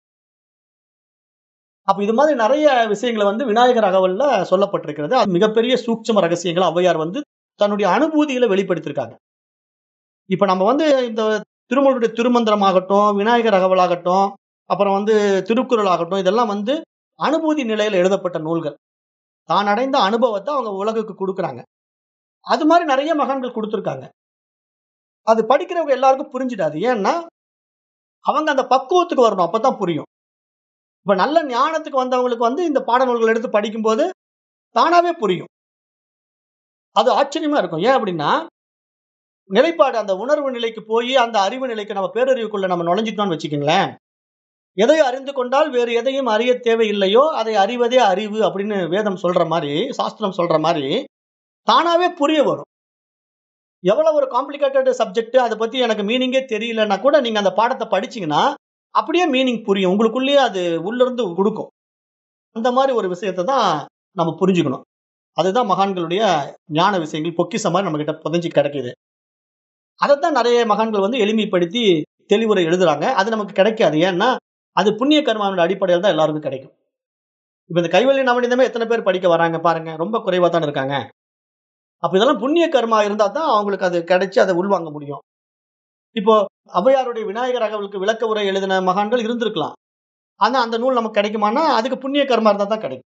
அப்ப இது மாதிரி நிறைய விஷயங்களை வந்து விநாயகர் அகவல்ல சொல்லப்பட்டிருக்கிறது அது மிகப்பெரிய சூட்சம ரகசியங்களை ஔவையார் வந்து தன்னுடைய அனுபூதிகளை வெளிப்படுத்தியிருக்காங்க இப்ப நம்ம வந்து இந்த திருமூலுடைய திருமந்திரம் ஆகட்டும் விநாயகர் அகவல் ஆகட்டும் அப்புறம் வந்து திருக்குறள் ஆகட்டும் இதெல்லாம் வந்து அனுபூதி நிலையில எழுதப்பட்ட நூல்கள் தான் அடைந்த அனுபவத்தை அவங்க உலகுக்கு கொடுக்குறாங்க அது மாதிரி நிறைய மகான்கள் கொடுத்துருக்காங்க அது படிக்கிறவங்க எல்லாருக்கும் புரிஞ்சிடாது ஏன்னா அவங்க அந்த பக்குவத்துக்கு வரணும் அப்பதான் புரியும் இப்ப நல்ல ஞானத்துக்கு வந்தவங்களுக்கு வந்து இந்த பாடநூல்கள் எடுத்து படிக்கும்போது தானாவே புரியும் அது ஆச்சரியமா இருக்கும் ஏன் அப்படின்னா நிலைப்பாடு அந்த உணர்வு நிலைக்கு போய் அந்த அறிவு நிலைக்கு நம்ம பேரறிவுக்குள்ள நம்ம நுழைஞ்சிட்டோம்னு வச்சுக்கோங்களேன் எதை அறிந்து கொண்டால் வேறு எதையும் அறிய தேவையில்லையோ அதை அறிவதே அறிவு அப்படின்னு வேதம் சொல்ற மாதிரி சாஸ்திரம் சொல்ற மாதிரி தானாவே புரிய வரும் எவ்வளவு ஒரு காம்ப்ளிகேட்டட் சப்ஜெக்ட் அதை பத்தி எனக்கு மீனிங்கே தெரியலன்னா கூட நீங்க அந்த பாடத்தை படிச்சீங்கன்னா அப்படியே மீனிங் புரியும் உங்களுக்குள்ளேயே அது உள்ளிருந்து கொடுக்கும் அந்த மாதிரி ஒரு விஷயத்தை தான் நம்ம புரிஞ்சுக்கணும் அதுதான் மகான்களுடைய ஞான விஷயங்கள் பொக்கிச மாதிரி நம்ம கிட்ட புதைஞ்சு கிடைக்குது அதைத்தான் நிறைய மகான்கள் வந்து எளிமைப்படுத்தி தெளிவுரை எழுதுறாங்க அது நமக்கு கிடைக்காது ஏன்னா அது புண்ணிய கர்மாவின் அடிப்படையில் தான் எல்லாருக்கும் கிடைக்கும் இப்ப இந்த கைவல்ய நவநீதமே எத்தனை பேர் படிக்க வராங்க பாருங்க ரொம்ப குறைவா தான் இருக்காங்க அப்ப இதெல்லாம் புண்ணிய கர்மா இருந்தா தான் அவங்களுக்கு அது கிடைச்சு அதை உள்வாங்க முடியும் இப்போ ஔவையாருடைய விநாயகர் அகவலுக்கு விளக்க உரை எழுதின மகான்கள் இருந்திருக்கலாம் ஆனா அந்த நூல் நமக்கு கிடைக்குமானா அதுக்கு புண்ணிய கர்மா இருந்தா தான் கிடைக்கும்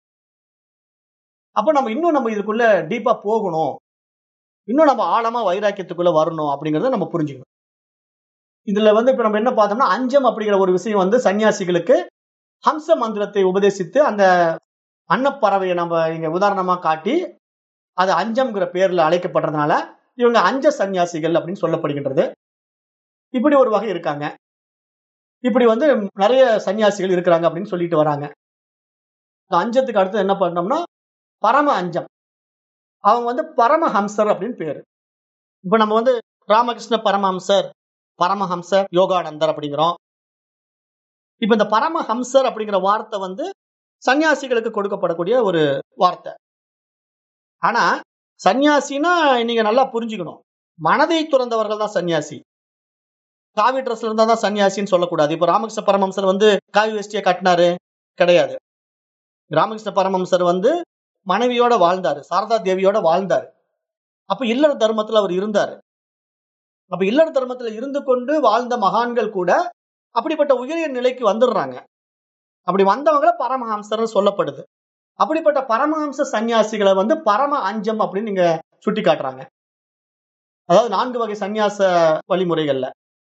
அப்ப நம்ம இன்னும் நம்ம இதுக்குள்ள டீப்பா போகணும் இன்னும் நம்ம ஆழமா வைராக்கியத்துக்குள்ள வரணும் அப்படிங்கறத நம்ம புரிஞ்சுக்கணும் இதுல வந்து இப்ப நம்ம என்ன பார்த்தோம்னா அஞ்சம் அப்படிங்கிற ஒரு விஷயம் வந்து சன்னியாசிகளுக்கு ஹம்ச மந்திரத்தை உபதேசித்து அந்த அன்னப்பறவையை நம்ம இங்க உதாரணமா காட்டி அது அஞ்சம்ங்கிற பேர்ல அழைக்கப்படுறதுனால இவங்க அஞ்ச சன்னியாசிகள் அப்படின்னு சொல்லப்படுகின்றது இப்படி ஒரு வகை இருக்காங்க இப்படி வந்து நிறைய சன்னியாசிகள் இருக்கிறாங்க அப்படின்னு சொல்லிட்டு வராங்க இந்த அஞ்சத்துக்கு அடுத்து என்ன பண்ணோம்னா பரம அஞ்சம் அவங்க வந்து பரமஹம்சர் அப்படின்னு பேரு இப்ப நம்ம வந்து ராமகிருஷ்ண பரமஹம்சர் பரமஹம்சர் யோகானந்தர் அப்படிங்கிறோம் இப்ப இந்த பரமஹம்சர் அப்படிங்கிற வார்த்தை வந்து சன்னியாசிகளுக்கு கொடுக்கப்படக்கூடிய ஒரு வார்த்தை ஆனா சன்னியாசினா நீங்க நல்லா புரிஞ்சுக்கணும் மனதை துறந்தவர்கள் தான் சன்னியாசி காவி ட்ரெஸ்ல இருந்தா தான் சன்னியாசின்னு சொல்லக்கூடாது இப்ப ராமகிருஷ்ண பரமஹம்சர் வந்து காவி வேஷ்டியை கட்டினாரு கிடையாது ராமகிருஷ்ண பரமஹம்சர் வந்து மனைவியோட வாழ்ந்தாரு சாரதா தேவியோட வாழ்ந்தாரு அப்ப இல்லற தர்மத்துல அவர் இருந்தாரு அப்ப இல்லற தர்மத்துல இருந்து கொண்டு வாழ்ந்த மகான்கள் கூட அப்படிப்பட்ட உயரிய நிலைக்கு வந்துடுறாங்க அப்படி வந்தவங்கள பரமஹம்சர்னு சொல்லப்படுது அப்படிப்பட்ட பரமஹம்ச சன்னியாசிகளை வந்து பரம அஞ்சம் அப்படின்னு நீங்க சுட்டி காட்டுறாங்க அதாவது நான்கு வகை சன்னியாச வழிமுறைகள்ல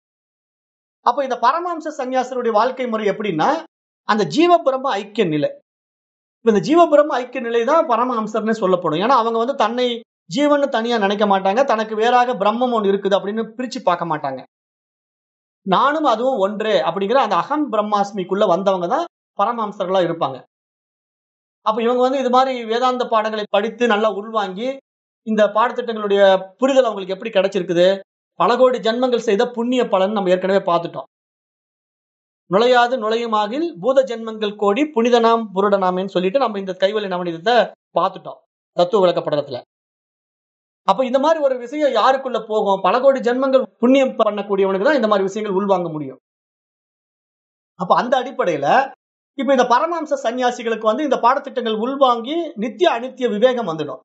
அப்ப இந்த பரமஹம்ச சன்னியாசருடைய வாழ்க்கை முறை எப்படின்னா அந்த ஜீவ பிரம்ம ஐக்கிய நிலை இப்ப இந்த ஜீவ பிரம்ம ஐக்கிய நிலை தான் பரமஹம்சர்னே சொல்லப்படும் ஏன்னா அவங்க வந்து தன்னை ஜீவன் தனியா நினைக்க மாட்டாங்க தனக்கு வேறாக பிரம்மம் ஒன்று இருக்குது அப்படின்னு பிரிச்சு பார்க்க மாட்டாங்க நானும் அதுவும் ஒன்றே அப்படிங்கிற அந்த அகம் பிரம்மாஸ்மிக்குள்ள வந்தவங்க தான் பரமஹம்சர்களா இருப்பாங்க அப்ப இவங்க வந்து இது மாதிரி வேதாந்த பாடங்களை படித்து நல்லா உள்வாங்கி இந்த பாடத்திட்டங்களுடைய புரிதல் அவங்களுக்கு எப்படி கிடைச்சிருக்குது பல கோடி ஜென்மங்கள் செய்த புண்ணிய பலன் நம்ம ஏற்கனவே பார்த்துட்டோம் நுழையாது நுழையுமாகில் பூத ஜென்மங்கள் கோடி புனிதனாம் புருடனாமேன்னு சொல்லிட்டு நம்ம இந்த கைவலி நவநீதத்தை பார்த்துட்டோம் தத்துவ விளக்கப்படத்துல அப்ப இந்த மாதிரி ஒரு விஷயம் யாருக்குள்ள போகும் பல கோடி ஜென்மங்கள் புண்ணியம் பண்ணக்கூடியவனுக்கு தான் இந்த மாதிரி விஷயங்கள் உள்வாங்க முடியும் அப்ப அந்த அடிப்படையில இப்ப இந்த பரமாம்ச சன்னியாசிகளுக்கு வந்து இந்த பாடத்திட்டங்கள் உள்வாங்கி நித்திய அனித்திய விவேகம் வந்துடும்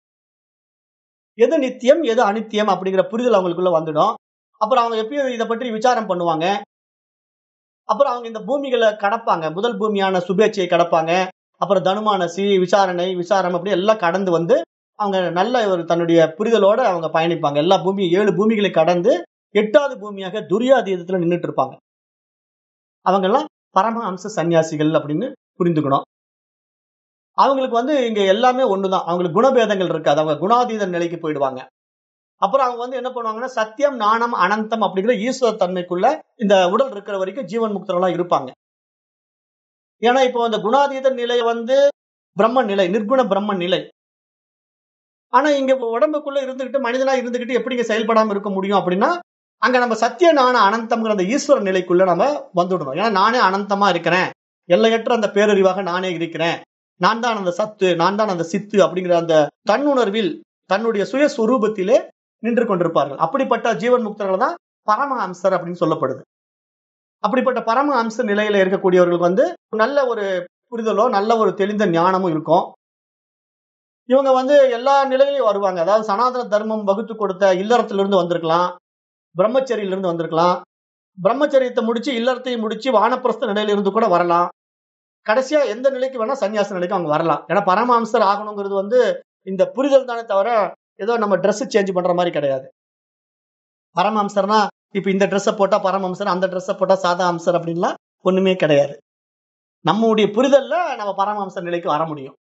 எது நித்தியம் எது அனித்தியம் அப்படிங்கிற புரிதல் அவங்களுக்குள்ள வந்துடும் அப்புறம் அவங்க எப்பயும் இதை பற்றி விசாரம் பண்ணுவாங்க அப்புறம் அவங்க இந்த பூமிகளை கடப்பாங்க முதல் பூமியான சுபேட்சையை கடப்பாங்க அப்புறம் தனுமானசி விசாரணை விசாரம் அப்படி எல்லாம் கடந்து வந்து அவங்க நல்ல ஒரு தன்னுடைய புரிதலோட அவங்க பயணிப்பாங்க எல்லா பூமியும் ஏழு பூமிகளை கடந்து எட்டாவது பூமியாக துரியாதீதத்துல நின்றுட்டு இருப்பாங்க அவங்க எல்லாம் பரமஹம்ச சன்னியாசிகள் அப்படின்னு புரிந்துக்கணும் அவங்களுக்கு வந்து இங்க எல்லாமே ஒண்ணுதான் அவங்களுக்கு குணபேதங்கள் இருக்காது அவங்க குணாதீத நிலைக்கு போயிடுவாங்க அப்புறம் அவங்க வந்து என்ன பண்ணுவாங்கன்னா சத்தியம் நாணம் அனந்தம் அப்படிங்கிற ஈஸ்வர தன்மைக்குள்ள இந்த உடல் இருக்கிற வரைக்கும் ஜீவன் முக்தர்களா இருப்பாங்க ஏன்னா இப்போ அந்த குணாதீத நிலை வந்து பிரம்ம நிலை நிர்குண பிரம்ம நிலை ஆனா இங்க உடம்புக்குள்ள இருந்துகிட்டு மனிதனா இருந்துகிட்டு எப்படிங்க செயல்படாம இருக்க முடியும் அப்படின்னா அங்க நம்ம சத்திய நாண அனந்தம்ங்கிற அந்த ஈஸ்வர நிலைக்குள்ள நம்ம வந்துடணும் ஏன்னா நானே அனந்தமா இருக்கிறேன் எல்லையற்ற அந்த பேரறிவாக நானே இருக்கிறேன் நான் தான் அந்த சத்து நான் தான் அந்த சித்து அப்படிங்கிற அந்த தன்னுணர்வில் தன்னுடைய சுயஸ்வரூபத்திலே நின்று கொண்டிருப்பார்கள் அப்படிப்பட்ட ஜீவன் முக்தர்கள் தான் பரம அம்சர் அப்படின்னு சொல்லப்படுது அப்படிப்பட்ட பரம அம்ச நிலையில இருக்கக்கூடியவர்களுக்கு வந்து நல்ல ஒரு புரிதலோ நல்ல ஒரு தெளிந்த ஞானமும் இருக்கும் இவங்க வந்து எல்லா நிலையிலையும் வருவாங்க அதாவது சனாதன தர்மம் வகுத்து கொடுத்த இல்லறத்திலிருந்து வந்திருக்கலாம் பிரம்மச்சரியிலிருந்து வந்திருக்கலாம் பிரம்மச்சரியத்தை முடிச்சு இல்லறத்தையும் முடிச்சு வானப்பிரஸ்த நிலையில இருந்து கூட வரலாம் கடைசியா எந்த நிலைக்கு வேணா சன்னியாச நிலைக்கு அவங்க வரலாம் ஏன்னா பரமாம்சர் ஆகணுங்கிறது வந்து இந்த புரிதல் தானே தவிர ஏதோ நம்ம ட்ரெஸ் சேஞ்ச் பண்ற மாதிரி கிடையாது பரமஹம்சர்னா இப்ப இந்த ட்ரெஸ்ஸை போட்டா பரமஹம்சர் அந்த ட்ரெஸ்ஸை போட்டா சாதா அம்சர் அப்படின்லாம் ஒண்ணுமே கிடையாது நம்முடைய புரிதல்ல நம்ம பரமஹம்சர் நிலைக்கு வர முடியும்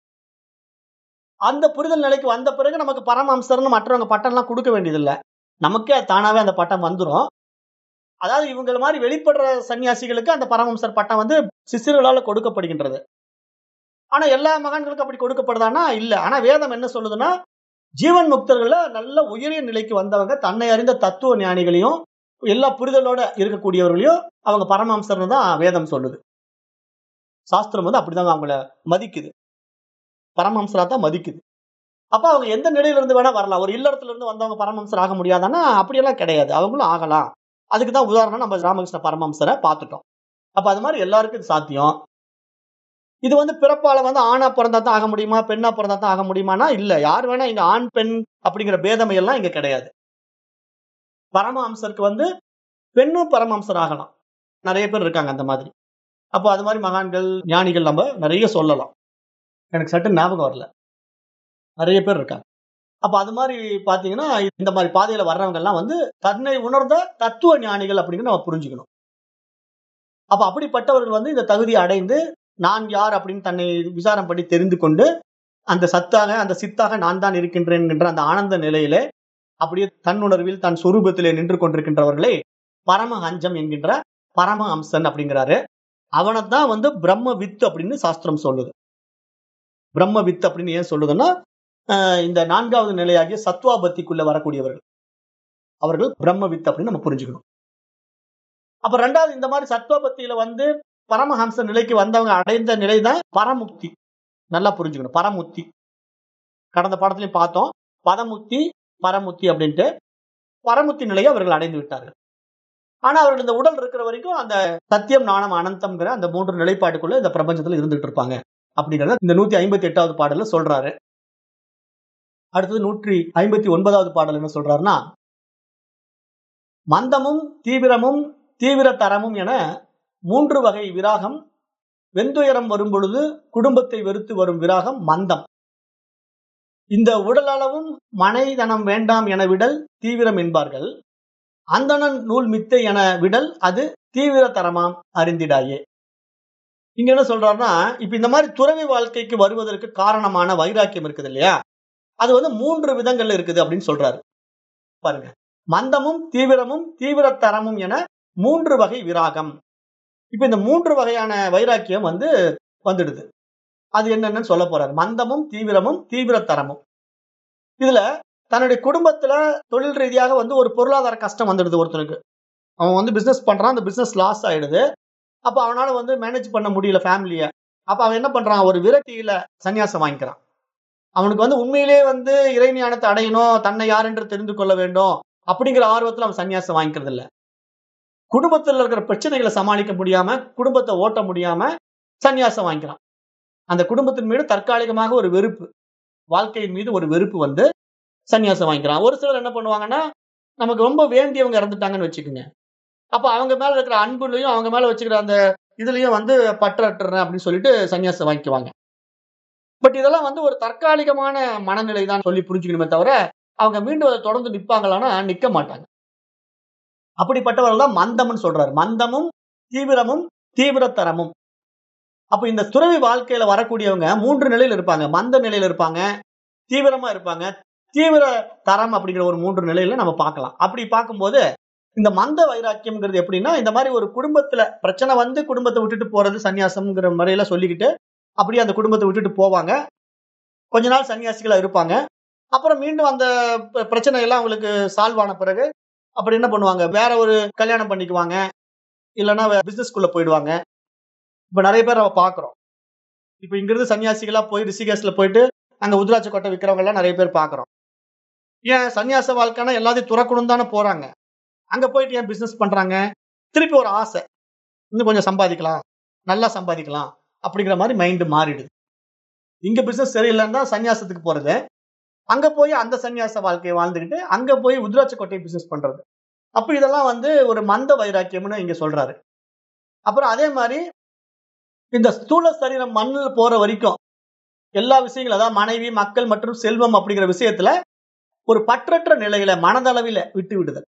அந்த புரிதல் நிலைக்கு வந்த பிறகு நமக்கு பரமஹம்சர்னு மற்றவங்க பட்டம்லாம் கொடுக்க வேண்டியதில்லை நமக்கே தானாவே அந்த பட்டம் வந்துடும் அதாவது இவங்கள மாதிரி வெளிப்படுற சன்னியாசிகளுக்கு அந்த பரமஹம்சர் பட்டம் வந்து சிசிர்களால கொடுக்கப்படுகின்றது ஆனா எல்லா மகான்களுக்கும் அப்படி கொடுக்கப்படுதானா இல்ல ஆனா வேதம் என்ன சொல்லுதுன்னா ஜீவன் முக்தர்கள நல்ல உயரிய நிலைக்கு வந்தவங்க தன்னை அறிந்த தத்துவ ஞானிகளையும் எல்லா புரிதலோட இருக்கக்கூடியவர்களையும் அவங்க பரமஹம்சர்னு தான் வேதம் சொல்லுது சாஸ்திரம் வந்து அப்படிதாங்க அவங்கள மதிக்குது பரமஹம்சரா தான் மதிக்குது அப்ப அவங்க எந்த நிலையில இருந்து வேணா வரலாம் ஒரு இல்லறத்துல இருந்து வந்தவங்க பரமஹம்சர் ஆக முடியாதானா அப்படியெல்லாம் கிடையாது அவங்களும் ஆகலாம் அதுக்கு தான் உதாரணம் நம்ம ராமகிருஷ்ண பரமஹம்சரை பார்த்துட்டோம் அப்ப அது மாதிரி எல்லாருக்கும் இது சாத்தியம் இது வந்து பிறப்பால வந்து ஆணா பிறந்தா தான் ஆக முடியுமா பெண்ணா பிறந்தா தான் ஆக முடியுமானா இல்ல யார் வேணா இங்க ஆண் பெண் அப்படிங்கிற பேதமை எல்லாம் இங்க கிடையாது பரமஹம்சருக்கு வந்து பெண்ணும் பரமஹம்சர் ஆகலாம் நிறைய பேர் இருக்காங்க அந்த மாதிரி அப்போ அது மாதிரி மகான்கள் ஞானிகள் நம்ம நிறைய சொல்லலாம் எனக்கு சட்டு ஞாபகம் வரல நிறைய பேர் இருக்காங்க அப்ப அது மாதிரி பாத்தீங்கன்னா இந்த மாதிரி பாதையில வர்றவங்க எல்லாம் வந்து தன்னை உணர்ந்த தத்துவ ஞானிகள் அப்படின்னு நம்ம புரிஞ்சுக்கணும் அப்ப அப்படிப்பட்டவர்கள் வந்து இந்த தகுதியை அடைந்து நான் யார் அப்படின்னு தன்னை விசாரம் பண்ணி தெரிந்து கொண்டு அந்த சத்தாக அந்த சித்தாக நான் தான் இருக்கின்றேன் என்ற அந்த ஆனந்த நிலையிலே அப்படியே தன்னுணர்வில் தன் சொரூபத்திலே நின்று கொண்டிருக்கின்றவர்களே பரமஹஞ்சம் என்கின்ற பரம அம்சன் அப்படிங்கிறாரு அவனைத்தான் வந்து பிரம்ம வித்து அப்படின்னு சாஸ்திரம் சொல்லுது பிரம்ம வித்து அப்படின்னு ஏன் சொல்லுதுன்னா ஆஹ் இந்த நான்காவது நிலையாகிய சத்வாபத்திக்குள்ள வரக்கூடியவர்கள் அவர்கள் பிரம்ம வித்து அப்படின்னு நம்ம புரிஞ்சுக்கணும் அப்ப ரெண்டாவது இந்த மாதிரி சத்வபத்தியில வந்து பரமஹம்ச நிலைக்கு வந்தவங்க அடைந்த நிலை தான் பரமுக்தி நல்லா புரிஞ்சுக்கணும் பரமுக்தி கடந்த பாடத்திலையும் பார்த்தோம் பதமுக்தி பரமுக்தி அப்படின்ட்டு பரமுக்தி நிலையை அவர்கள் அடைந்து விட்டார்கள் ஆனா அவர்கள் இந்த உடல் இருக்கிற வரைக்கும் அந்த சத்தியம் நாணம் அனந்தம்ங்கிற அந்த மூன்று நிலைப்பாட்டுக்குள்ள இந்த பிரபஞ்சத்துல இருந்துட்டு இருப்பாங்க அப்படிங்கறத இந்த நூத்தி ஐம்பத்தி எட்டாவது பாடல்ல சொல்றாரு அடுத்தது நூற்றி ஐம்பத்தி ஒன்பதாவது பாடல் என்ன சொல்றாருன்னா மந்தமும் தீவிரமும் தீவிர தரமும் என மூன்று வகை விராகம் வெந்துயரம் வரும் பொழுது குடும்பத்தை வெறுத்து வரும் விராகம் மந்தம் இந்த உடலளவும் மனைதனம் வேண்டாம் என விடல் தீவிரம் என்பார்கள் அந்தணன் நூல் மித்தை என விடல் அது தீவிர தரமாம் அறிந்திடாயே இங்க என்ன சொல்றாருன்னா இப்ப இந்த மாதிரி துறவி வாழ்க்கைக்கு வருவதற்கு காரணமான வைராக்கியம் இருக்குது இல்லையா அது வந்து மூன்று விதங்கள்ல இருக்குது அப்படின்னு சொல்றாரு பாருங்க மந்தமும் தீவிரமும் தீவிர தரமும் என மூன்று வகை விராகம் இப்ப இந்த மூன்று வகையான வைராக்கியம் வந்து வந்துடுது அது என்னன்னு சொல்ல போறாரு மந்தமும் தீவிரமும் தீவிர தரமும் இதுல தன்னுடைய குடும்பத்துல தொழில் ரீதியாக வந்து ஒரு பொருளாதார கஷ்டம் வந்துடுது ஒருத்தனுக்கு அவன் வந்து பிசினஸ் பண்றான் அந்த பிசினஸ் லாஸ் ஆயிடுது அப்ப அவனால வந்து மேனேஜ் பண்ண முடியல ஃபேமிலிய அப்ப அவன் என்ன பண்றான் ஒரு விரக்தியில சன்னியாசம் வாங்கிக்கிறான் அவனுக்கு வந்து உண்மையிலேயே வந்து இறைஞானத்தை அடையணும் தன்னை யார் என்று தெரிந்து கொள்ள வேண்டும் அப்படிங்கிற ஆர்வத்துல அவன் சன்னியாசம் வாங்கிக்கிறது இல்ல குடும்பத்துல இருக்கிற பிரச்சனைகளை சமாளிக்க முடியாம குடும்பத்தை ஓட்ட முடியாம சன்னியாசம் வாங்கிக்கிறான் அந்த குடும்பத்தின் மீது தற்காலிகமாக ஒரு வெறுப்பு வாழ்க்கையின் மீது ஒரு வெறுப்பு வந்து சன்னியாசம் வாங்கிக்கிறான் ஒரு சிலர் என்ன பண்ணுவாங்கன்னா நமக்கு ரொம்ப வேண்டியவங்க இறந்துட்டாங்கன்னு வச்சுக்கோங்க அப்ப அவங்க மேல இருக்கிற அன்புலையும் அவங்க மேல வச்சுக்கிற அந்த இதுலயும் வந்து பற்றட்டுறேன் அப்படின்னு சொல்லிட்டு சன்னியாசம் வாங்கிக்குவாங்க பட் இதெல்லாம் வந்து ஒரு தற்காலிகமான மனநிலை தான் சொல்லி புரிஞ்சுக்கணுமே தவிர அவங்க மீண்டும் அதை தொடர்ந்து நிப்பாங்களான்னா நிக்க மாட்டாங்க அப்படிப்பட்டவர்கள் தான் மந்தம்னு சொல்றாரு மந்தமும் தீவிரமும் தீவிரத்தரமும் அப்ப இந்த துறவி வாழ்க்கையில வரக்கூடியவங்க மூன்று நிலையில இருப்பாங்க மந்த நிலையில இருப்பாங்க தீவிரமா இருப்பாங்க தீவிர தரம் அப்படிங்கிற ஒரு மூன்று நிலையில நம்ம பார்க்கலாம் அப்படி பார்க்கும்போது இந்த மந்த வைராக்கியம்ங்கிறது எப்படின்னா இந்த மாதிரி ஒரு குடும்பத்துல பிரச்சனை வந்து குடும்பத்தை விட்டுட்டு போறது சன்னியாசம்ங்கிற முறையில சொல்லிக்கிட்டு அப்படியே அந்த குடும்பத்தை விட்டுட்டு போவாங்க கொஞ்ச நாள் சன்னியாசிகளா இருப்பாங்க அப்புறம் மீண்டும் அந்த ப- பிரச்சனை எல்லாம் அவங்களுக்கு சால்வ் ஆன பிறகு அப்படி என்ன பண்ணுவாங்க வேற ஒரு கல்யாணம் பண்ணிக்குவாங்க இல்லைன்னா பிசினஸ்குள்ள போயிடுவாங்க இப்ப நிறைய பேர் நம்ம பாக்குறோம் இப்ப இங்கிருந்து சன்னியாசிகளா போய் ரிஷிகேஷ்ல போயிட்டு அங்க உத்ராட்ச கொட்டை விற்கிறவங்க எல்லாம் நிறைய பேர் பாக்குறோம் ஏன் சன்னியாச வாழ்க்கைனா எல்லாத்தையும் துறக்கணும் தானே போறாங்க அங்க போயிட்டு ஏன் பிசினஸ் பண்றாங்க திருப்பி ஒரு ஆசை இன்னும் கொஞ்சம் சம்பாதிக்கலாம் நல்லா சம்பாதிக்கலாம் அப்படிங்கிற மாதிரி மைண்ட் மாறிடுது இங்க பிசினஸ் சரியில்லைன்னு தான் சன்னியாசத்துக்கு போறது அங்க போய் அந்த சன்னியாச வாழ்க்கையை வாழ்ந்துக்கிட்டு அங்க போய் உத்ராட்ச கொட்டை பிசினஸ் பண்றது அப்ப இதெல்லாம் வந்து ஒரு மந்த வைராக்கியம்னு இங்க சொல்றாரு அப்புறம் அதே மாதிரி இந்த ஸ்தூல சரீரம் மண்ணில் போற வரைக்கும் எல்லா விஷயங்களும் அதாவது மனைவி மக்கள் மற்றும் செல்வம் அப்படிங்கிற விஷயத்துல ஒரு பற்றற்ற நிலையில மனதளவில விட்டு விடுதல்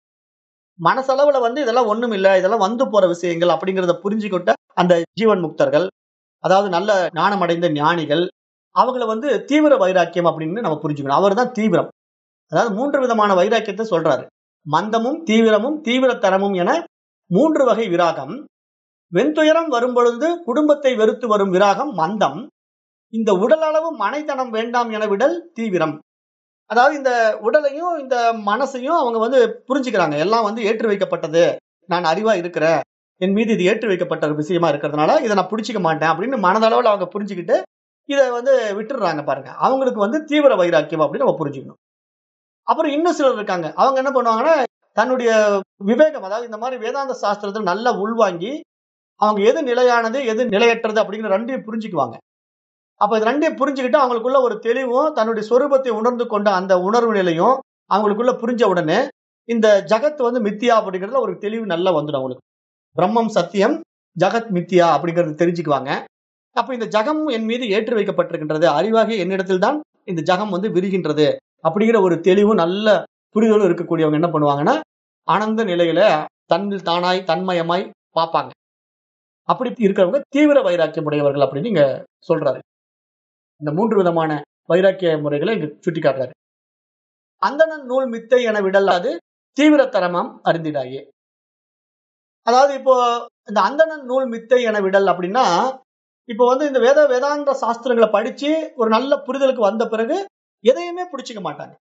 மனசளவுல வந்து இதெல்லாம் ஒண்ணும் இல்ல இதெல்லாம் வந்து போற விஷயங்கள் அப்படிங்கறத புரிஞ்சுக்கிட்ட அந்த ஜீவன் முக்தர்கள் அதாவது நல்ல ஞானமடைந்த ஞானிகள் அவங்கள வந்து தீவிர வைராக்கியம் அப்படின்னு நம்ம புரிஞ்சுக்கணும் அவர் தான் தீவிரம் அதாவது மூன்று விதமான வைராக்கியத்தை சொல்றாரு மந்தமும் தீவிரமும் தீவிரத்தரமும் என மூன்று வகை விராகம் வெண்துயரம் வரும் பொழுது குடும்பத்தை வெறுத்து வரும் விராகம் மந்தம் இந்த உடலளவு மனைத்தனம் வேண்டாம் என விடல் தீவிரம் அதாவது இந்த உடலையும் இந்த மனசையும் அவங்க வந்து புரிஞ்சுக்கிறாங்க எல்லாம் வந்து ஏற்றி வைக்கப்பட்டது நான் அறிவா இருக்கிறேன் என் மீது இது ஏற்றி வைக்கப்பட்ட ஒரு விஷயமா இருக்கிறதுனால இதை நான் பிடிச்சிக்க மாட்டேன் அப்படின்னு மனதளவில் அவங்க புரிஞ்சுக்கிட்டு இதை வந்து விட்டுடுறாங்க பாருங்க அவங்களுக்கு வந்து தீவிர வைராக்கியம் அப்படின்னு நம்ம புரிஞ்சுக்கணும் அப்புறம் இன்னும் சிலர் இருக்காங்க அவங்க என்ன பண்ணுவாங்கன்னா தன்னுடைய விவேகம் அதாவது இந்த மாதிரி வேதாந்த சாஸ்திரத்தை நல்லா உள்வாங்கி அவங்க எது நிலையானது எது நிலையற்றது அப்படிங்கிற ரெண்டையும் புரிஞ்சுக்குவாங்க அப்ப இது ரெண்டையும் புரிஞ்சுக்கிட்டு அவங்களுக்குள்ள ஒரு தெளிவும் தன்னுடைய சொரூபத்தை உணர்ந்து கொண்ட அந்த உணர்வு நிலையும் அவங்களுக்குள்ள புரிஞ்ச உடனே இந்த ஜகத் வந்து மித்தியா அப்படிங்கிறதுல ஒரு தெளிவு நல்லா வந்துடும் அவங்களுக்கு பிரம்மம் சத்தியம் ஜகத் மித்தியா அப்படிங்கறது தெரிஞ்சுக்குவாங்க அப்ப இந்த ஜகம் என் மீது ஏற்றி வைக்கப்பட்டிருக்கின்றது அறிவாகிய என்னிடத்தில் தான் இந்த ஜகம் வந்து விரிகின்றது அப்படிங்கிற ஒரு தெளிவும் நல்ல புரிதலும் இருக்கக்கூடியவங்க என்ன பண்ணுவாங்கன்னா ஆனந்த நிலையில தன்னில் தானாய் தன்மயமாய் பார்ப்பாங்க அப்படி இருக்கிறவங்க தீவிர வைராக்கியம் உடையவர்கள் அப்படின்னு இங்க சொல்றாரு இந்த மூன்று விதமான வைராக்கிய முறைகளை இங்க சுட்டி காட்டுறாரு அந்தணன் நூல் மித்தை என விடல் அது தீவிரத்தரமாம் அறிந்திடாயே அதாவது இப்போ இந்த அந்தணன் நூல் மித்தை என விடல் அப்படின்னா இப்போ வந்து இந்த வேத வேதாந்த சாஸ்திரங்களை படிச்சு ஒரு நல்ல புரிதலுக்கு வந்த பிறகு எதையுமே பிடிச்சிக்க மாட்டாங்க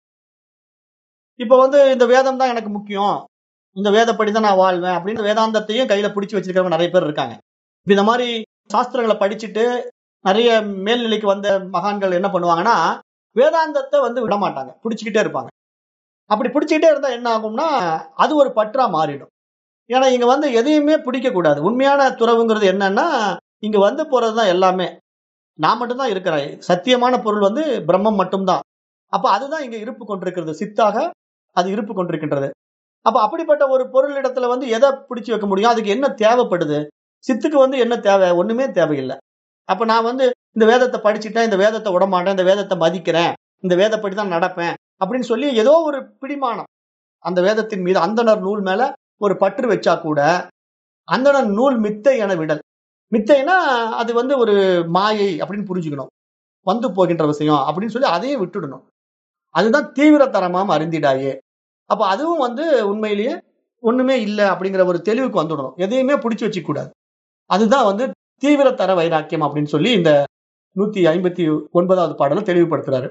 இப்போ வந்து இந்த வேதம் தான் எனக்கு முக்கியம் இந்த வேதப்படி தான் நான் வாழ்வேன் அப்படின்னு வேதாந்தத்தையும் கையில பிடிச்சி வச்சிருக்கிறவங்க நிறைய பேர் இருக்காங்க இப்ப இந்த மாதிரி சாஸ்திரங்களை படிச்சுட்டு நிறைய மேல்நிலைக்கு வந்த மகான்கள் என்ன பண்ணுவாங்கன்னா வேதாந்தத்தை வந்து விட மாட்டாங்க பிடிச்சிக்கிட்டே இருப்பாங்க அப்படி பிடிச்சிக்கிட்டே இருந்தா என்ன ஆகும்னா அது ஒரு பற்றா மாறிடும் ஏன்னா இங்க வந்து எதையுமே பிடிக்க கூடாது உண்மையான துறவுங்கிறது என்னன்னா இங்க வந்து போறதுதான் எல்லாமே நான் மட்டும்தான் இருக்கிறேன் சத்தியமான பொருள் வந்து பிரம்மம் மட்டும்தான் அப்ப அதுதான் இங்க இருப்பு கொண்டிருக்கிறது சித்தாக அது இருப்பு கொண்டிருக்கின்றது அப்ப அப்படிப்பட்ட ஒரு பொருள் இடத்துல வந்து எதை பிடிச்சு வைக்க முடியும் அதுக்கு என்ன தேவைப்படுது சித்துக்கு வந்து என்ன தேவை ஒண்ணுமே தேவையில்லை அப்ப நான் வந்து இந்த வேதத்தை படிச்சுட்டேன் இந்த வேதத்தை விடமாட்டேன் இந்த வேதத்தை மதிக்கிறேன் இந்த வேதப்படி தான் நடப்பேன் அப்படின்னு சொல்லி ஏதோ ஒரு பிடிமானம் அந்த வேதத்தின் மீது அந்தனர் நூல் மேல ஒரு பற்று வச்சா கூட அந்தனர் நூல் மித்தை என விடல் மித்தைனா அது வந்து ஒரு மாயை அப்படின்னு புரிஞ்சுக்கணும் வந்து போகின்ற விஷயம் அப்படின்னு சொல்லி அதையும் விட்டுடணும் அதுதான் தீவிரத்தரமாம் அறிந்திடாயே அப்ப அதுவும் வந்து உண்மையிலேயே ஒண்ணுமே இல்லை அப்படிங்கிற ஒரு தெளிவுக்கு வந்துடணும் எதையுமே பிடிச்சி வச்சுக்க கூடாது அதுதான் வந்து தீவிரத்தர வைராக்கியம் அப்படின்னு சொல்லி இந்த நூத்தி ஐம்பத்தி ஒன்பதாவது பாடல தெளிவுபடுத்துறாரு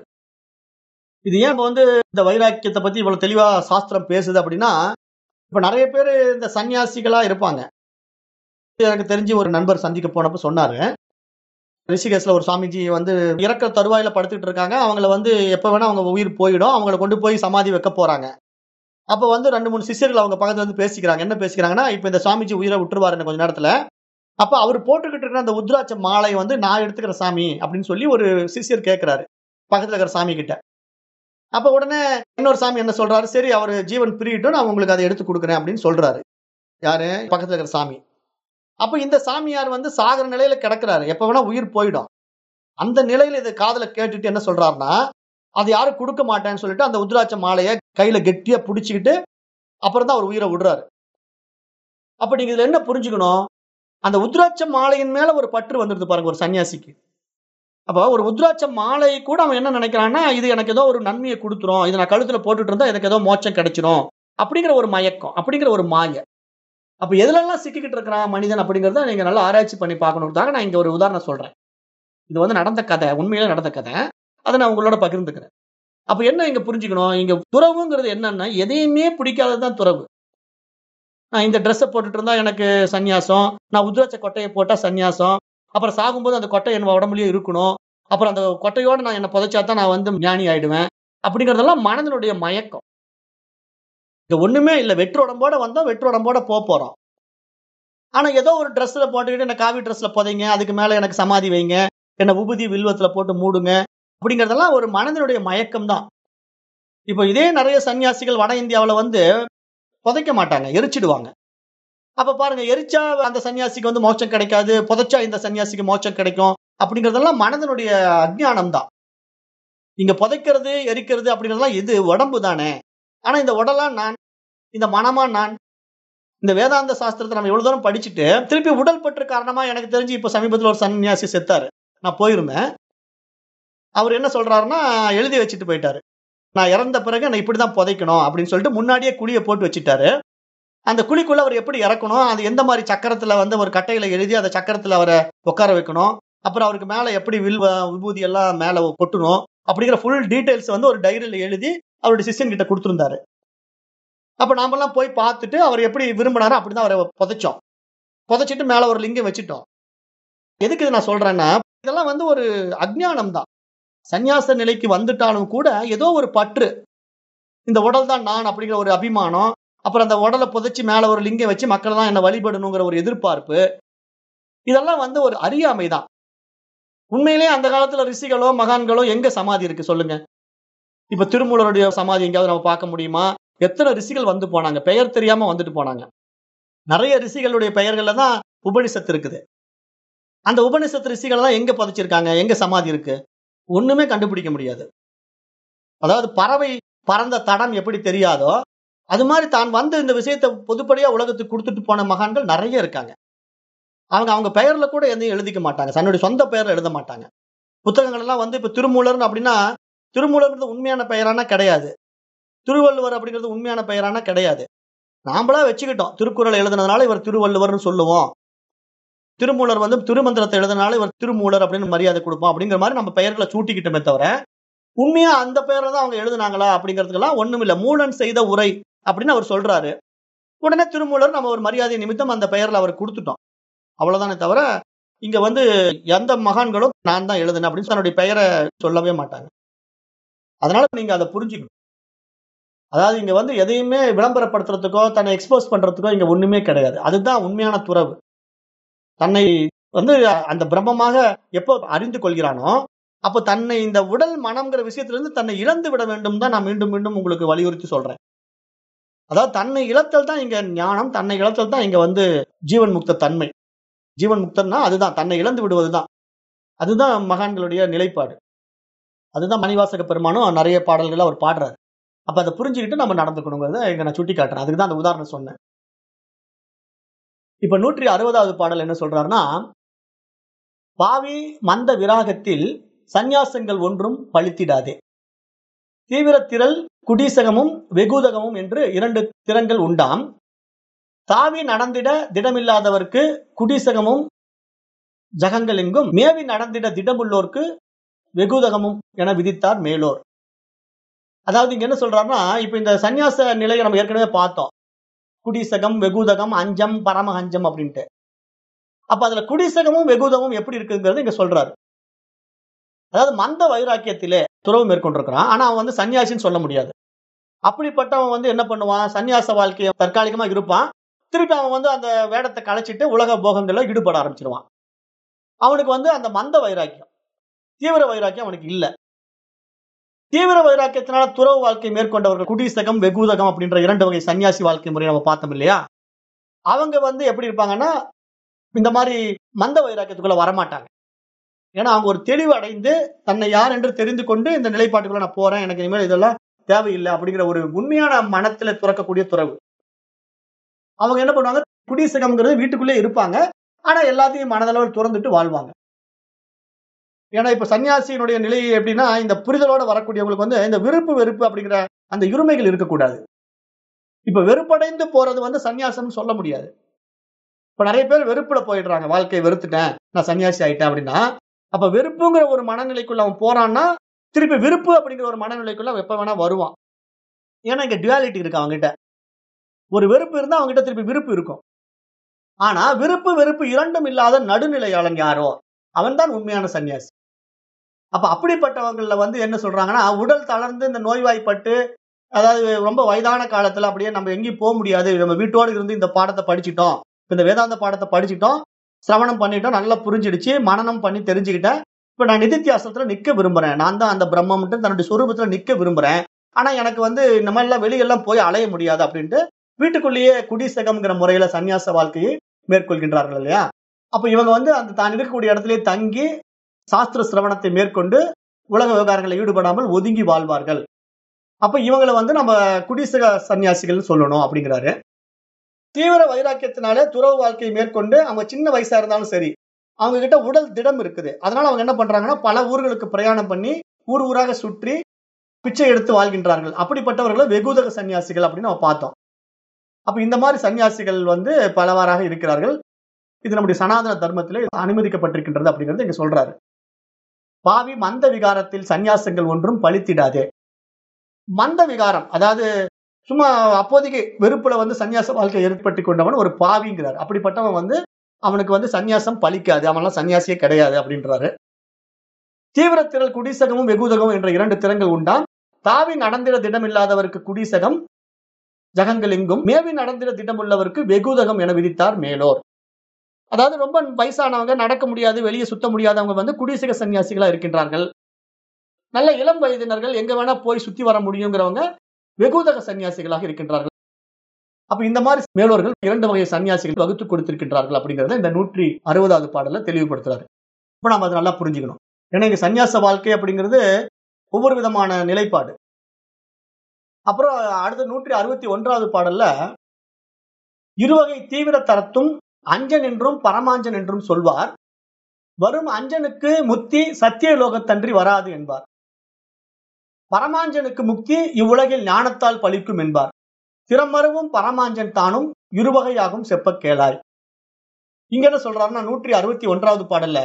இது ஏன் இப்ப வந்து இந்த வைராக்கியத்தை பத்தி இவ்வளவு தெளிவா சாஸ்திரம் பேசுது அப்படின்னா இப்ப நிறைய பேர் இந்த சன்னியாசிகளா இருப்பாங்க எனக்கு தெரிஞ்சு ஒரு நண்பர் சந்திக்க போனப்ப சொன்னாரு ரிஷிகேஷ்ல ஒரு சுவாமிஜி வந்து இறக்க தருவாயில படுத்துட்டு இருக்காங்க அவங்கள வந்து எப்ப வேணா அவங்க உயிர் போயிடும் அவங்கள கொண்டு போய் சமாதி வைக்க போறாங்க அப்ப வந்து ரெண்டு மூணு சிஷ்யர்கள் அவங்க பக்கத்துல வந்து பேசிக்கிறாங்க என்ன பேசிக்கிறாங்கன்னா இப்ப இந்த சுவாமிஜி உயிரை விட்டுருவாரு கொஞ்ச நேரத்துல அப்ப அவர் போட்டுக்கிட்டு இருக்கிற அந்த உத்ராட்ச மாலை வந்து நான் எடுத்துக்கிற சாமி அப்படின்னு சொல்லி ஒரு சிஷ்யர் கேட்கிறாரு பக்கத்துல இருக்கிற சாமி கிட்ட அப்ப உடனே இன்னொரு சாமி என்ன சொல்றாரு சரி அவர் ஜீவன் பிரியட்டும் நான் உங்களுக்கு அதை எடுத்து கொடுக்குறேன் அப்படின்னு சொல்றாரு யாரு பக்கத்துல இருக்கிற சாமி அப்ப இந்த சாமியார் வந்து சாகர நிலையில கிடக்குறாரு எப்ப வேணா உயிர் போயிடும் அந்த நிலையில இது காதுல கேட்டுட்டு என்ன சொல்றாருன்னா அது யாரும் கொடுக்க மாட்டேன்னு சொல்லிட்டு அந்த உத்ராட்ச மாலையை கையில கெட்டியா புடிச்சுக்கிட்டு அப்புறம் தான் அவர் உயிரை விடுறாரு அப்ப நீங்க இதுல என்ன புரிஞ்சுக்கணும் அந்த உத்ராட்ச மாலையின் மேல ஒரு பற்று வந்துருது பாருங்க ஒரு சன்னியாசிக்கு அப்ப ஒரு உத்ராட்ச மாலை கூட அவன் என்ன நினைக்கிறான்னா இது எனக்கு ஏதோ ஒரு நன்மையை கொடுத்துரும் இது நான் கழுத்துல போட்டுட்டு இருந்தா எனக்கு ஏதோ மோட்சம் கிடைச்சிரும் அப்படிங்கிற ஒரு மயக்கம் அப்படிங்கிற ஒரு மாய அப்ப எதுலெல்லாம் சிக்கிக்கிட்டு இருக்கிறான் மனிதன் அப்படிங்கறத நீங்க நல்லா ஆராய்ச்சி பண்ணி பார்க்கணுன்றதாக நான் இங்க ஒரு உதாரணம் சொல்றேன் இது வந்து நடந்த கதை உண்மையில நடந்த கதை அதை நான் உங்களோட பகிர்ந்துக்கிறேன் அப்ப என்ன இங்க புரிஞ்சுக்கணும் இங்க துறவுங்கிறது என்னன்னா எதையுமே பிடிக்காததுதான் துறவு நான் இந்த ட்ரெஸ்ஸை போட்டுட்டு இருந்தா எனக்கு சன்னியாசம் நான் உத்ராட்ச கொட்டையை போட்டா சன்னியாசம் அப்புறம் சாகும்போது அந்த கொட்டை என் உடம்புலயே இருக்கணும் அப்புறம் அந்த கொட்டையோட நான் என்ன புதைச்சா தான் நான் வந்து ஞானி ஆயிடுவேன் அப்படிங்கறதெல்லாம் மனதனுடைய மயக்கம் இங்க ஒண்ணுமே இல்ல வெற்று உடம்போட வந்தா வெற்று உடம்போட போக போறோம் ஆனா ஏதோ ஒரு ட்ரெஸ்ல போட்டுக்கிட்டு என்ன காவி ட்ரெஸ்ல புதைங்க அதுக்கு மேல எனக்கு சமாதி வைங்க என்ன உபதி வில்வத்துல போட்டு மூடுங்க அப்படிங்கறதெல்லாம் ஒரு மனதினுடைய மயக்கம் தான் இப்போ இதே நிறைய சன்னியாசிகள் வட இந்தியாவுல வந்து புதைக்க மாட்டாங்க எரிச்சிடுவாங்க அப்ப பாருங்க எரிச்சா அந்த சன்னியாசிக்கு வந்து மோட்சம் கிடைக்காது புதைச்சா இந்த சன்னியாசிக்கு மோட்சம் கிடைக்கும் அப்படிங்கறதெல்லாம் மனதனுடைய அஜ்ஞானம் தான் இங்க புதைக்கிறது எரிக்கிறது அப்படிங்கறதெல்லாம் இது உடம்பு தானே ஆனா இந்த உடலா நான் இந்த மனமா நான் இந்த வேதாந்த சாஸ்திரத்தை நம்ம எவ்வளவு தூரம் படிச்சுட்டு திருப்பி உடல் பற்று காரணமா எனக்கு தெரிஞ்சு இப்ப சமீபத்துல ஒரு சன்னியாசி செத்தாரு நான் போயிருந்தேன் அவர் என்ன சொல்றாருன்னா எழுதி வச்சுட்டு போயிட்டாரு நான் இறந்த பிறகு நான் இப்படிதான் புதைக்கணும் அப்படின்னு சொல்லிட்டு முன்னாடியே குழியை போட்டு வச்சுட்டாரு அந்த குழிக்குள்ள அவர் எப்படி இறக்கணும் அது எந்த மாதிரி சக்கரத்துல வந்து ஒரு கட்டையில எழுதி அந்த சக்கரத்துல அவரை உட்கார வைக்கணும் அப்புறம் அவருக்கு மேல எப்படி வில் விபூதி எல்லாம் மேல கொட்டணும் அப்படிங்கிற ஃபுல் டீடைல்ஸ் வந்து ஒரு டைரியில எழுதி அவருடைய சிஷ்யன் கிட்ட கொடுத்துருந்தாரு அப்ப நாமெல்லாம் போய் பார்த்துட்டு அவர் எப்படி விரும்பினாரோ அப்படிதான் அவரை புதைச்சோம் புதைச்சிட்டு மேல ஒரு லிங்கம் வச்சுட்டோம் எதுக்கு இது நான் சொல்றேன்னா இதெல்லாம் வந்து ஒரு அஜ்ஞானம் தான் சந்நியாச நிலைக்கு வந்துட்டாலும் கூட ஏதோ ஒரு பற்று இந்த உடல் தான் நான் அப்படிங்கிற ஒரு அபிமானம் அப்புறம் அந்த உடலை புதைச்சி மேல ஒரு லிங்கம் வச்சு மக்கள் தான் என்ன வழிபடணுங்கிற ஒரு எதிர்பார்ப்பு இதெல்லாம் வந்து ஒரு அறியாமை தான் உண்மையிலேயே அந்த காலத்துல ரிஷிகளோ மகான்களோ எங்க சமாதி இருக்கு சொல்லுங்க இப்ப திருமூலருடைய சமாதி எங்கேயாவது நம்ம பார்க்க முடியுமா எத்தனை ரிஷிகள் வந்து போனாங்க பெயர் தெரியாம வந்துட்டு போனாங்க நிறைய ரிஷிகளுடைய பெயர்கள்ல தான் உபனிஷத்து இருக்குது அந்த உபனிஷத்து ரிஷிகள் எல்லாம் எங்க பதிச்சிருக்காங்க எங்க சமாதி இருக்கு ஒண்ணுமே கண்டுபிடிக்க முடியாது அதாவது பறவை பறந்த தடம் எப்படி தெரியாதோ அது மாதிரி தான் வந்து இந்த விஷயத்தை பொதுப்படியா உலகத்துக்கு கொடுத்துட்டு போன மகான்கள் நிறைய இருக்காங்க அவங்க அவங்க பெயர்ல கூட எதையும் எழுதிக்க மாட்டாங்க தன்னுடைய சொந்த பெயர்ல எழுத மாட்டாங்க புத்தகங்கள் எல்லாம் வந்து இப்ப திருமூலர் அப்படின்னா திருமூலர்ன்றது உண்மையான பெயரானா கிடையாது திருவள்ளுவர் அப்படிங்கிறது உண்மையான பெயரானா கிடையாது நாமளா வச்சுக்கிட்டோம் திருக்குறள் எழுதுனதுனால இவர் திருவள்ளுவர்னு சொல்லுவோம் திருமூலர் வந்து திருமந்திரத்தை எழுதுனால இவர் திருமூலர் அப்படின்னு மரியாதை கொடுப்போம் அப்படிங்கிற மாதிரி நம்ம பெயர்களை சூட்டிக்கிட்டோமே தவிர உண்மையா அந்த பெயர்ல தான் அவங்க எழுதுனாங்களா அப்படிங்கிறதுக்கெல்லாம் ஒண்ணும் இல்ல மூலன் செய்த உரை அப்படின்னு அவர் சொல்றாரு உடனே திருமூலர் நம்ம ஒரு மரியாதை நிமித்தம் அந்த பெயர்ல அவர் கொடுத்துட்டோம் அவ்வளவுதானே தவிர இங்க வந்து எந்த மகான்களும் நான் தான் எழுதுனேன் அப்படின்னு தன்னுடைய பெயரை சொல்லவே மாட்டாங்க அதனால நீங்க அதை புரிஞ்சுக்கணும் அதாவது இங்க வந்து எதையுமே விளம்பரப்படுத்துறதுக்கோ தன்னை எக்ஸ்போஸ் பண்றதுக்கோ இங்க ஒண்ணுமே கிடையாது அதுதான் உண்மையான துறவு தன்னை வந்து அந்த பிரம்மமாக எப்போ அறிந்து கொள்கிறானோ அப்போ தன்னை இந்த உடல் மனம்ங்கிற விஷயத்திலிருந்து தன்னை இழந்து விட வேண்டும் தான் நான் மீண்டும் மீண்டும் உங்களுக்கு வலியுறுத்தி சொல்றேன் அதாவது தன்னை இழத்தல் தான் இங்க ஞானம் தன்னை இழத்தல் தான் இங்க வந்து ஜீவன் முக்த தன்மை ஜீவன் முக்தன்னா அதுதான் தன்னை இழந்து விடுவதுதான் அதுதான் மகான்களுடைய நிலைப்பாடு அதுதான் மணிவாசக பெருமானும் நிறைய பாடல்கள் அவர் பாடுறாரு அப்ப அதை புரிஞ்சுக்கிட்டு நம்ம நடந்துக்கணுங்கிறத இங்க நான் சுட்டி காட்டுறேன் அதுக்கு தான் அந்த உதாரணம் சொன்னேன் இப்ப நூற்றி அறுபதாவது பாடல் என்ன சொல்றாருன்னா பாவி மந்த விராகத்தில் சந்நியாசங்கள் ஒன்றும் பழித்திடாதே தீவிர திரள் குடீசகமும் வெகுதகமும் என்று இரண்டு திறங்கள் உண்டாம் தாவி நடந்திட திடமில்லாதவர்க்கு குடிசகமும் ஜகங்கள் எங்கும் மேவி நடந்திட திடமுள்ளோர்க்கு வெகுதகமும் என விதித்தார் மேலோர் அதாவது இங்க என்ன சொல்றாருன்னா இப்ப இந்த சந்நியாச நிலையை நம்ம ஏற்கனவே பார்த்தோம் குடிசகம் வெகுதகம் அஞ்சம் பரமஹஞ்சம் அப்படின்ட்டு அப்ப அதுல குடிசகமும் வெகுதகமும் எப்படி இருக்குங்கிறது இங்க சொல்றாரு அதாவது மந்த வைராக்கியத்திலே துறவு மேற்கொண்டிருக்கிறான் ஆனா அவன் வந்து சன்னியாசின்னு சொல்ல முடியாது அப்படிப்பட்டவன் வந்து என்ன பண்ணுவான் சன்னியாச வாழ்க்கையை தற்காலிகமா இருப்பான் திருப்பி அவன் வந்து அந்த வேடத்தை களைச்சிட்டு உலக போகங்கள்ல ஈடுபட ஆரம்பிச்சிருவான் அவனுக்கு வந்து அந்த மந்த வைராக்கியம் தீவிர வைராக்கியம் அவனுக்கு இல்ல தீவிர வைராக்கியத்தினால துறவு வாழ்க்கை மேற்கொண்டவர்கள் குடிசகம் வெகுதகம் அப்படின்ற இரண்டு வகை சன்னியாசி வாழ்க்கை முறையை நம்ம பார்த்தோம் இல்லையா அவங்க வந்து எப்படி இருப்பாங்கன்னா இந்த மாதிரி மந்த வைராக்கியத்துக்குள்ள வரமாட்டாங்க ஏன்னா அவங்க ஒரு தெளிவு அடைந்து தன்னை யார் என்று தெரிந்து கொண்டு இந்த நிலைப்பாட்டுக்குள்ள நான் போறேன் எனக்கு இனிமேல் இதெல்லாம் தேவையில்லை அப்படிங்கிற ஒரு உண்மையான மனத்துல துறக்கக்கூடிய துறவு அவங்க என்ன பண்ணுவாங்க குடிசகம்ங்கிறது வீட்டுக்குள்ளே இருப்பாங்க ஆனா எல்லாத்தையும் மனதளவில் துறந்துட்டு வாழ்வாங்க ஏன்னா இப்ப சன்னியாசியினுடைய நிலை எப்படின்னா இந்த புரிதலோட வரக்கூடியவங்களுக்கு வந்து இந்த விருப்பு வெறுப்பு அப்படிங்கிற அந்த இருமைகள் இருக்கக்கூடாது இப்ப வெறுப்படைந்து போறது வந்து சன்னியாசம்னு சொல்ல முடியாது இப்ப நிறைய பேர் வெறுப்புல போயிடுறாங்க வாழ்க்கையை வெறுத்துட்டேன் நான் சன்னியாசி ஆயிட்டேன் அப்படின்னா அப்ப வெறுப்புங்கிற ஒரு மனநிலைக்குள்ள அவன் போறான்னா திருப்பி விருப்பு அப்படிங்கிற ஒரு மனநிலைக்குள்ள அவன் எப்ப வேணா வருவான் ஏன்னா இங்க டுவாலிட்டி இருக்கு அவங்ககிட்ட ஒரு வெறுப்பு இருந்தா அவங்ககிட்ட திருப்பி விருப்பு இருக்கும் ஆனா விருப்பு வெறுப்பு இரண்டும் இல்லாத நடுநிலையாளன் யாரோ அவன்தான் உண்மையான சன்னியாசி அப்ப அப்படிப்பட்டவங்கள வந்து என்ன சொல்றாங்கன்னா உடல் தளர்ந்து இந்த நோய்வாய்ப்பட்டு அதாவது ரொம்ப வயதான காலத்துல அப்படியே நம்ம எங்கேயும் போக முடியாது நம்ம வீட்டோடு இருந்து இந்த பாடத்தை படிச்சிட்டோம் இந்த வேதாந்த பாடத்தை படிச்சிட்டோம் சிரவணம் பண்ணிட்டோம் நல்லா புரிஞ்சிடுச்சு மனநம் பண்ணி தெரிஞ்சுக்கிட்டேன் இப்ப நான் நிதித்தியாசத்துல நிக்க விரும்புறேன் நான் தான் அந்த பிரம்மம்ட்டு தன்னுடைய சொரூபத்துல நிக்க விரும்புறேன் ஆனா எனக்கு வந்து இந்த மாதிரி எல்லாம் வெளியெல்லாம் போய் அலைய முடியாது அப்படின்ட்டு வீட்டுக்குள்ளேயே குடிசகம்ங்கிற முறையில சன்னியாச வாழ்க்கையை மேற்கொள்கின்றார்கள் இல்லையா அப்ப இவங்க வந்து அந்த தான் இருக்கக்கூடிய இடத்திலே தங்கி சாஸ்திர சிரவணத்தை மேற்கொண்டு உலக விவகாரங்களில் ஈடுபடாமல் ஒதுங்கி வாழ்வார்கள் அப்ப இவங்களை வந்து நம்ம குடிசக சன்னியாசிகள் சொல்லணும் அப்படிங்கிறாரு தீவிர வைராக்கியத்தினால துறவு வாழ்க்கையை மேற்கொண்டு அவங்க சின்ன வயசா இருந்தாலும் சரி அவங்க கிட்ட உடல் திடம் இருக்குது அதனால அவங்க என்ன பண்றாங்கன்னா பல ஊர்களுக்கு பிரயாணம் பண்ணி ஊர் ஊராக சுற்றி பிச்சை எடுத்து வாழ்கின்றார்கள் அப்படிப்பட்டவர்களை வெகுதக சன்னியாசிகள் அப்படின்னு நம்ம பார்த்தோம் அப்ப இந்த மாதிரி சன்னியாசிகள் வந்து பலவாறாக இருக்கிறார்கள் இது நம்முடைய சனாதன தர்மத்திலே அனுமதிக்கப்பட்டிருக்கின்றது அப்படிங்கிறது இங்க சொல்றாரு பாவி மந்த விகாரத்தில் சந்நியாசங்கள் ஒன்றும் பழித்திடாதே மந்த விகாரம் அதாவது சும்மா அப்போதைக்கு வெறுப்புல வந்து சன்னியாச வாழ்க்கை ஏற்பட்டு கொண்டவன் ஒரு பாவிங்கிறார் அப்படிப்பட்டவன் வந்து அவனுக்கு வந்து சன்னியாசம் பலிக்காது அவன்லாம் சன்னியாசியே கிடையாது அப்படின்றாரு தீவிர திரள் குடிசகமும் வெகுதகமும் என்ற இரண்டு திறங்கள் உண்டாம் தாவி நடந்திட திடமில்லாதவருக்கு குடிசகம் ஜகங்கள் எங்கும் மேவி நடந்திட திடமுள்ளவருக்கு வெகுதகம் என விதித்தார் மேலோர் அதாவது ரொம்ப வயசானவங்க நடக்க முடியாது வெளியே சுத்த முடியாதவங்க வந்து குடிசக சன்னியாசிகளா இருக்கின்றார்கள் நல்ல இளம் வயதினர்கள் எங்க வேணா போய் சுத்தி வர முடியுங்கிறவங்க வெகுதக சன்னியாசிகளாக இருக்கின்றார்கள் அப்ப இந்த மாதிரி மேலோர்கள் இரண்டு வகை சன்னியாசிகள் வகுத்து கொடுத்திருக்கின்றார்கள் அப்படிங்கறத இந்த நூற்றி அறுபதாவது பாடல்ல தெளிவுபடுத்துறாரு இப்ப நம்ம அதை நல்லா புரிஞ்சுக்கணும் ஏன்னா இங்க சன்னியாச வாழ்க்கை அப்படிங்கிறது ஒவ்வொரு விதமான நிலைப்பாடு அப்புறம் அடுத்த நூற்றி அறுபத்தி ஒன்றாவது பாடல்ல இருவகை தீவிர தரத்தும் அஞ்சன் என்றும் பரமாஞ்சன் என்றும் சொல்வார் வரும் அஞ்சனுக்கு முக்தி சத்திய லோகத்தன்றி வராது என்பார் பரமாஞ்சனுக்கு முக்தி இவ்வுலகில் ஞானத்தால் பலிக்கும் என்பார் திறமருவும் பரமாஞ்சன் தானும் இருவகையாகும் செப்ப கேளாய் இங்க என்ன சொல்றாருன்னா நூற்றி அறுபத்தி ஒன்றாவது பாடல்ல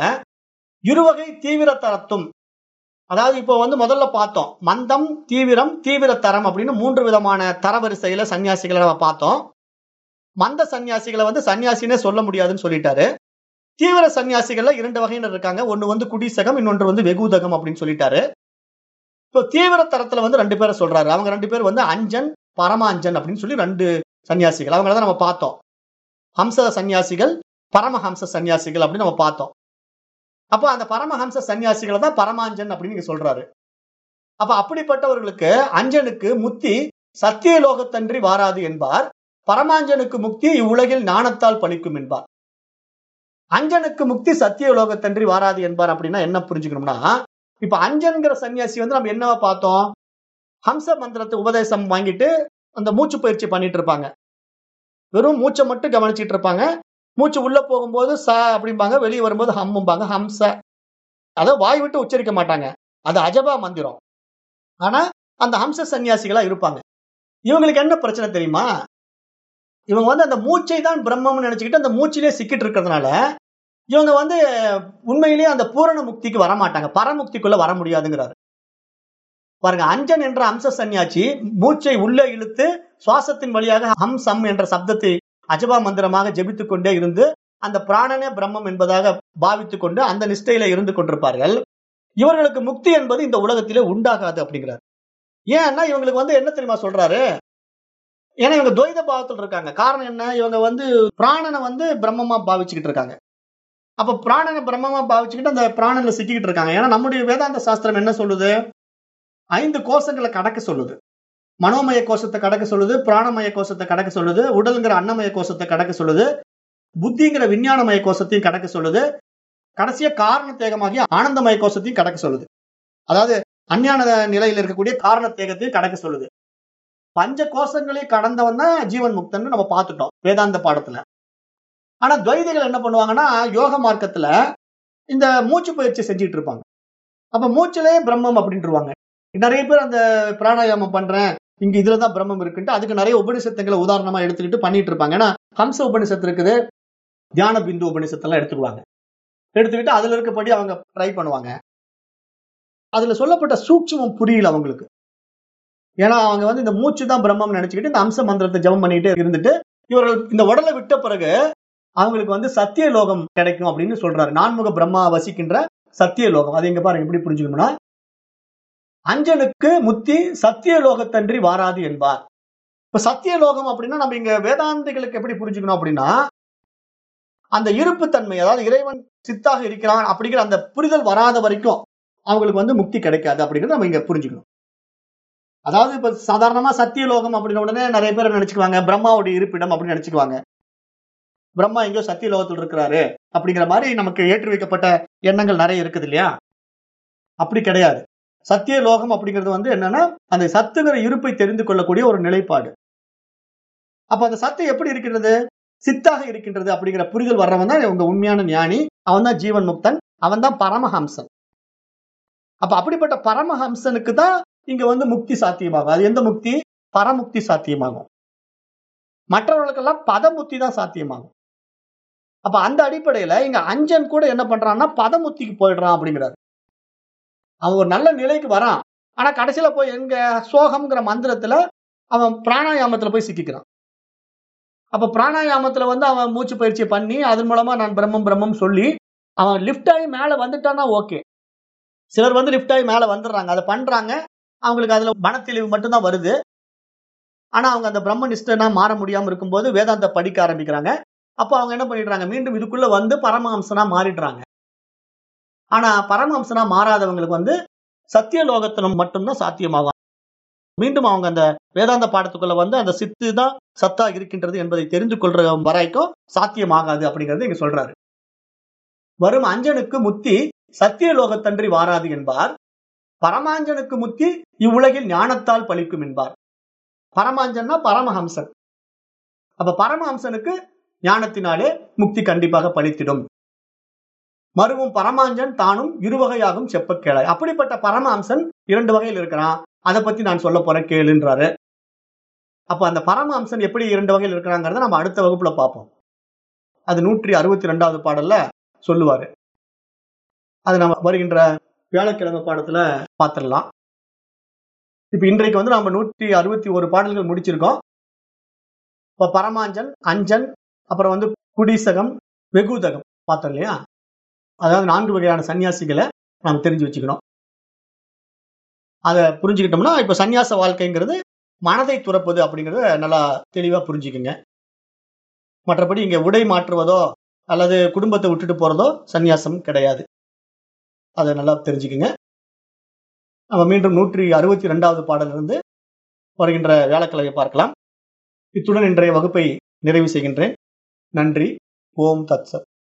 இருவகை தீவிர தரத்தும் அதாவது இப்போ வந்து முதல்ல பார்த்தோம் மந்தம் தீவிரம் தீவிர தரம் அப்படின்னு மூன்று விதமான தரவரிசையில சன்னியாசிகளை நம்ம பார்த்தோம் மந்த சன்னியாசிகளை வந்து சன்னியாசினே சொல்ல முடியாதுன்னு சொல்லிட்டாரு தீவிர சன்னியாசிகள்ல இரண்டு வகையினர் இருக்காங்க ஒன்னு வந்து குடிசகம் இன்னொன்று வந்து வெகுதகம் அப்படின்னு சொல்லிட்டாரு இப்போ தீவிர தரத்துல வந்து ரெண்டு பேரை சொல்றாரு அவங்க ரெண்டு பேர் வந்து அஞ்சன் பரமாஞ்சன் அப்படின்னு சொல்லி ரெண்டு சன்னியாசிகள் அவங்கள தான் நம்ம பார்த்தோம் ஹம்ச சன்னியாசிகள் பரமஹம்ச சன்னியாசிகள் அப்படின்னு நம்ம பார்த்தோம் அப்போ அந்த பரமஹம்ச சன்னியாசிகளை தான் பரமாஞ்சன் அப்படின்னு நீங்க சொல்றாரு அப்ப அப்படிப்பட்டவர்களுக்கு அஞ்சனுக்கு முத்தி சத்திய லோகத்தன்றி வாராது என்பார் பரமாஞ்சனுக்கு முக்தி இவ்வுலகில் ஞானத்தால் பலிக்கும் என்பார் அஞ்சனுக்கு முக்தி சத்திய லோகத்தன்றி வாராது என்பார் அப்படின்னா என்ன புரிஞ்சுக்கணும்னா இப்ப அஞ்சன்கிற சன்னியாசி வந்து நம்ம என்னவா பார்த்தோம் ஹம்ச மந்திரத்தை உபதேசம் வாங்கிட்டு அந்த மூச்சு பயிற்சி பண்ணிட்டு இருப்பாங்க வெறும் மூச்சை மட்டும் கவனிச்சிட்டு இருப்பாங்க மூச்சு உள்ள போகும்போது ச அப்படிம்பாங்க வெளியே வரும்போது ஹம்மும்பாங்க ஹம்ச அதை வாய் விட்டு உச்சரிக்க மாட்டாங்க அது அஜபா மந்திரம் ஆனா அந்த ஹம்ச சன்னியாசிகளா இருப்பாங்க இவங்களுக்கு என்ன பிரச்சனை தெரியுமா இவங்க வந்து அந்த மூச்சை தான் பிரம்மம்னு நினைச்சுக்கிட்டு அந்த மூச்சிலே சிக்கிட்டு இருக்கிறதுனால இவங்க வந்து உண்மையிலேயே அந்த பூரண முக்திக்கு வர மாட்டாங்க பரமுக்திக்குள்ள வர முடியாதுங்கிறாரு பாருங்க அஞ்சன் என்ற அம்ச சன்னியாச்சி மூச்சை உள்ளே இழுத்து சுவாசத்தின் வழியாக ஹம் சம் என்ற சப்தத்தை அஜபா மந்திரமாக ஜெபித்துக் கொண்டே இருந்து அந்த பிராணனே பிரம்மம் என்பதாக பாவித்துக் கொண்டு அந்த நிஷ்டையில இருந்து கொண்டிருப்பார்கள் இவர்களுக்கு முக்தி என்பது இந்த உலகத்திலே உண்டாகாது அப்படிங்கிறார் ஏன்னா இவங்களுக்கு வந்து என்ன தெரியுமா சொல்றாரு ஏன்னா இவங்க துவைத பாவத்தில் இருக்காங்க காரணம் என்ன இவங்க வந்து பிராணனை வந்து பிரம்மமா பாவிச்சுக்கிட்டு இருக்காங்க அப்ப பிராணனை பிரம்மமா பாவிச்சுக்கிட்டு அந்த பிராணன்ல சிக்கிக்கிட்டு இருக்காங்க ஏன்னா நம்முடைய வேதாந்த சாஸ்திரம் என்ன சொல்லுது ஐந்து கோஷங்களை கடக்க சொல்லுது மனோமய கோஷத்தை கடக்க சொல்லுது பிராணமய கோஷத்தை கடக்க சொல்லுது உடல்ங்கிற அன்னமய கோஷத்தை கடக்க சொல்லுது புத்திங்கிற விஞ்ஞானமய கோஷத்தையும் கடக்க சொல்லுது கடைசியா காரண தேகமாகி ஆனந்தமய கோஷத்தையும் கடக்க சொல்லுது அதாவது அஞ்ஞான நிலையில் இருக்கக்கூடிய காரண தேகத்தையும் கடக்க சொல்லுது பஞ்ச கோஷங்களை கடந்தவன் தான் ஜீவன் முக்தன் நம்ம பார்த்துட்டோம் வேதாந்த பாடத்துல ஆனா துவைதிகள் என்ன பண்ணுவாங்கன்னா யோக மார்க்கத்துல இந்த மூச்சு பயிற்சி செஞ்சுட்டு இருப்பாங்க அப்ப மூச்சிலே பிரம்மம் அப்படின்ட்டுருவாங்க நிறைய பேர் அந்த பிராணாயாமம் பண்றேன் இங்க இதுலதான் பிரம்மம் இருக்குன்ட்டு அதுக்கு நிறைய உபனிஷத்துங்களை உதாரணமா எடுத்துக்கிட்டு பண்ணிட்டு இருப்பாங்க ஏன்னா ஹம்ச உபனிஷத்து இருக்குது தியான பிந்து உபனிஷத்தெல்லாம் எடுத்துக்குவாங்க எடுத்துக்கிட்டு அதுல இருக்கப்படி அவங்க ட்ரை பண்ணுவாங்க அதுல சொல்லப்பட்ட சூட்சமம் புரியல அவங்களுக்கு ஏன்னா அவங்க வந்து இந்த மூச்சு தான் பிரம்மம் நினைச்சுக்கிட்டு இந்த அம்ச மந்திரத்தை ஜபம் பண்ணிட்டு இருந்துட்டு இவர்கள் இந்த உடலை விட்ட பிறகு அவங்களுக்கு வந்து சத்திய லோகம் கிடைக்கும் அப்படின்னு சொல்றாரு நான்முக பிரம்மா வசிக்கின்ற சத்திய லோகம் அது எங்க பாருங்க எப்படி புரிஞ்சுக்கணும்னா அஞ்சனுக்கு முத்தி சத்திய லோகத்தன்றி வாராது என்பார் இப்ப சத்திய லோகம் அப்படின்னா நம்ம இங்க வேதாந்திகளுக்கு எப்படி புரிஞ்சுக்கணும் அப்படின்னா அந்த இருப்பு தன்மை அதாவது இறைவன் சித்தாக இருக்கிறான் அப்படிங்கிற அந்த புரிதல் வராத வரைக்கும் அவங்களுக்கு வந்து முக்தி கிடைக்காது அப்படிங்கிறத நம்ம இங்க புரிஞ்சுக்கணும் அதாவது இப்ப சாதாரணமா சத்தியலோகம் அப்படின்ன உடனே நிறைய பேர் நினைச்சுக்குவாங்க பிரம்மாவுடைய இருப்பிடம் அப்படின்னு நினைச்சுக்குவாங்க பிரம்மா எங்கேயோ சத்தியலோகத்தில் இருக்கிறாரு அப்படிங்கிற மாதிரி நமக்கு ஏற்றி வைக்கப்பட்ட எண்ணங்கள் நிறைய இருக்குது இல்லையா அப்படி கிடையாது சத்திய லோகம் அப்படிங்கிறது வந்து என்னன்னா அந்த சத்துங்கிற இருப்பை தெரிந்து கொள்ளக்கூடிய ஒரு நிலைப்பாடு அப்ப அந்த சத்து எப்படி இருக்கிறது சித்தாக இருக்கின்றது அப்படிங்கிற புரிதல் வர்றவன் தான் உங்க உண்மையான ஞானி அவன் தான் ஜீவன் முக்தன் அவன் தான் பரமஹம்சன் அப்ப அப்படிப்பட்ட பரமஹம்சனுக்கு தான் இங்க வந்து முக்தி சாத்தியமாகும் அது எந்த முக்தி பரமுக்தி சாத்தியமாகும் மற்றவர்களுக்கெல்லாம் பதமுக்தி தான் சாத்தியமாகும் அப்ப அந்த அடிப்படையில இங்க அஞ்சன் கூட என்ன பண்றான்னா பதமுத்திக்கு போயிடுறான் அப்படிங்கிறாரு அவன் ஒரு நல்ல நிலைக்கு வரான் ஆனா கடைசியில போய் எங்க சோகம்ங்கிற மந்திரத்துல அவன் பிராணாயாமத்துல போய் சிக்கிக்கிறான் அப்ப பிராணாயாமத்துல வந்து அவன் மூச்சு பயிற்சி பண்ணி அதன் மூலமா நான் பிரம்மம் பிரம்மம் சொல்லி அவன் லிஃப்ட் ஆகி மேல வந்துட்டானா ஓகே சிலர் வந்து லிஃப்ட் ஆகி மேல வந்துடுறாங்க அதை பண்றாங்க அவங்களுக்கு அதுல மனத்தெளிவு மட்டும்தான் வருது ஆனா அவங்க அந்த பிரம்ம நிஷ்டனா மாற முடியாம இருக்கும்போது வேதாந்த படிக்க ஆரம்பிக்கிறாங்க அப்போ அவங்க என்ன பண்ணிடுறாங்க மீண்டும் இதுக்குள்ள வந்து பரமஹம்சனா மாறிடுறாங்க ஆனா பரமஹம்சனா மாறாதவங்களுக்கு வந்து சத்தியலோகத்துல மட்டும்தான் சாத்தியமாகும் மீண்டும் அவங்க அந்த வேதாந்த பாடத்துக்குள்ள வந்து அந்த சித்து தான் சத்தா இருக்கின்றது என்பதை தெரிந்து கொள்ற வரைக்கும் சாத்தியமாகாது அப்படிங்கறது இங்க சொல்றாரு வரும் அஞ்சனுக்கு முத்தி சத்தியலோகத்தன்றி வாராது என்பார் பரமாஞ்சனுக்கு முத்தி இவ்வுலகில் ஞானத்தால் பலிக்கும் என்பார் பரமாஞ்சன்னா பரமஹம்சன் அப்ப பரமஹம்சனுக்கு ஞானத்தினாலே முக்தி கண்டிப்பாக பலித்திடும் மறுவும் பரமாஞ்சன் தானும் இருவகையாகும் செப்ப கேளாய் அப்படிப்பட்ட பரமஹம்சன் இரண்டு வகையில் இருக்கிறான் அதை பத்தி நான் சொல்ல போறேன் கேளுன்றாரு அப்ப அந்த பரமஹம்சன் எப்படி இரண்டு வகையில் இருக்கிறாங்கிறத நம்ம அடுத்த வகுப்புல பார்ப்போம் அது நூற்றி அறுபத்தி ரெண்டாவது பாடல்ல சொல்லுவாரு அது நம்ம வருகின்ற வியாழக்கிழமை பாடத்துல பார்த்துடலாம் இப்ப இன்றைக்கு வந்து நம்ம நூற்றி அறுபத்தி ஒரு பாடல்கள் முடிச்சிருக்கோம் இப்ப பரமாஞ்சன் அஞ்சன் அப்புறம் வந்து குடிசகம் வெகுதகம் பார்த்தோம் இல்லையா அதாவது நான்கு வகையான சன்னியாசிகளை நாம் தெரிஞ்சு வச்சுக்கணும் அதை புரிஞ்சுக்கிட்டோம்னா இப்ப சன்னியாச வாழ்க்கைங்கிறது மனதை துறப்பது அப்படிங்கறத நல்லா தெளிவா புரிஞ்சுக்குங்க மற்றபடி இங்க உடை மாற்றுவதோ அல்லது குடும்பத்தை விட்டுட்டு போறதோ சன்னியாசம் கிடையாது அதை நல்லா தெரிஞ்சுக்குங்க நம்ம மீண்டும் நூற்றி அறுபத்தி ரெண்டாவது பாடலிருந்து வருகின்ற வியாழக்கிழமை பார்க்கலாம் இத்துடன் இன்றைய வகுப்பை நிறைவு செய்கின்றேன் நன்றி ஓம் தத்சத்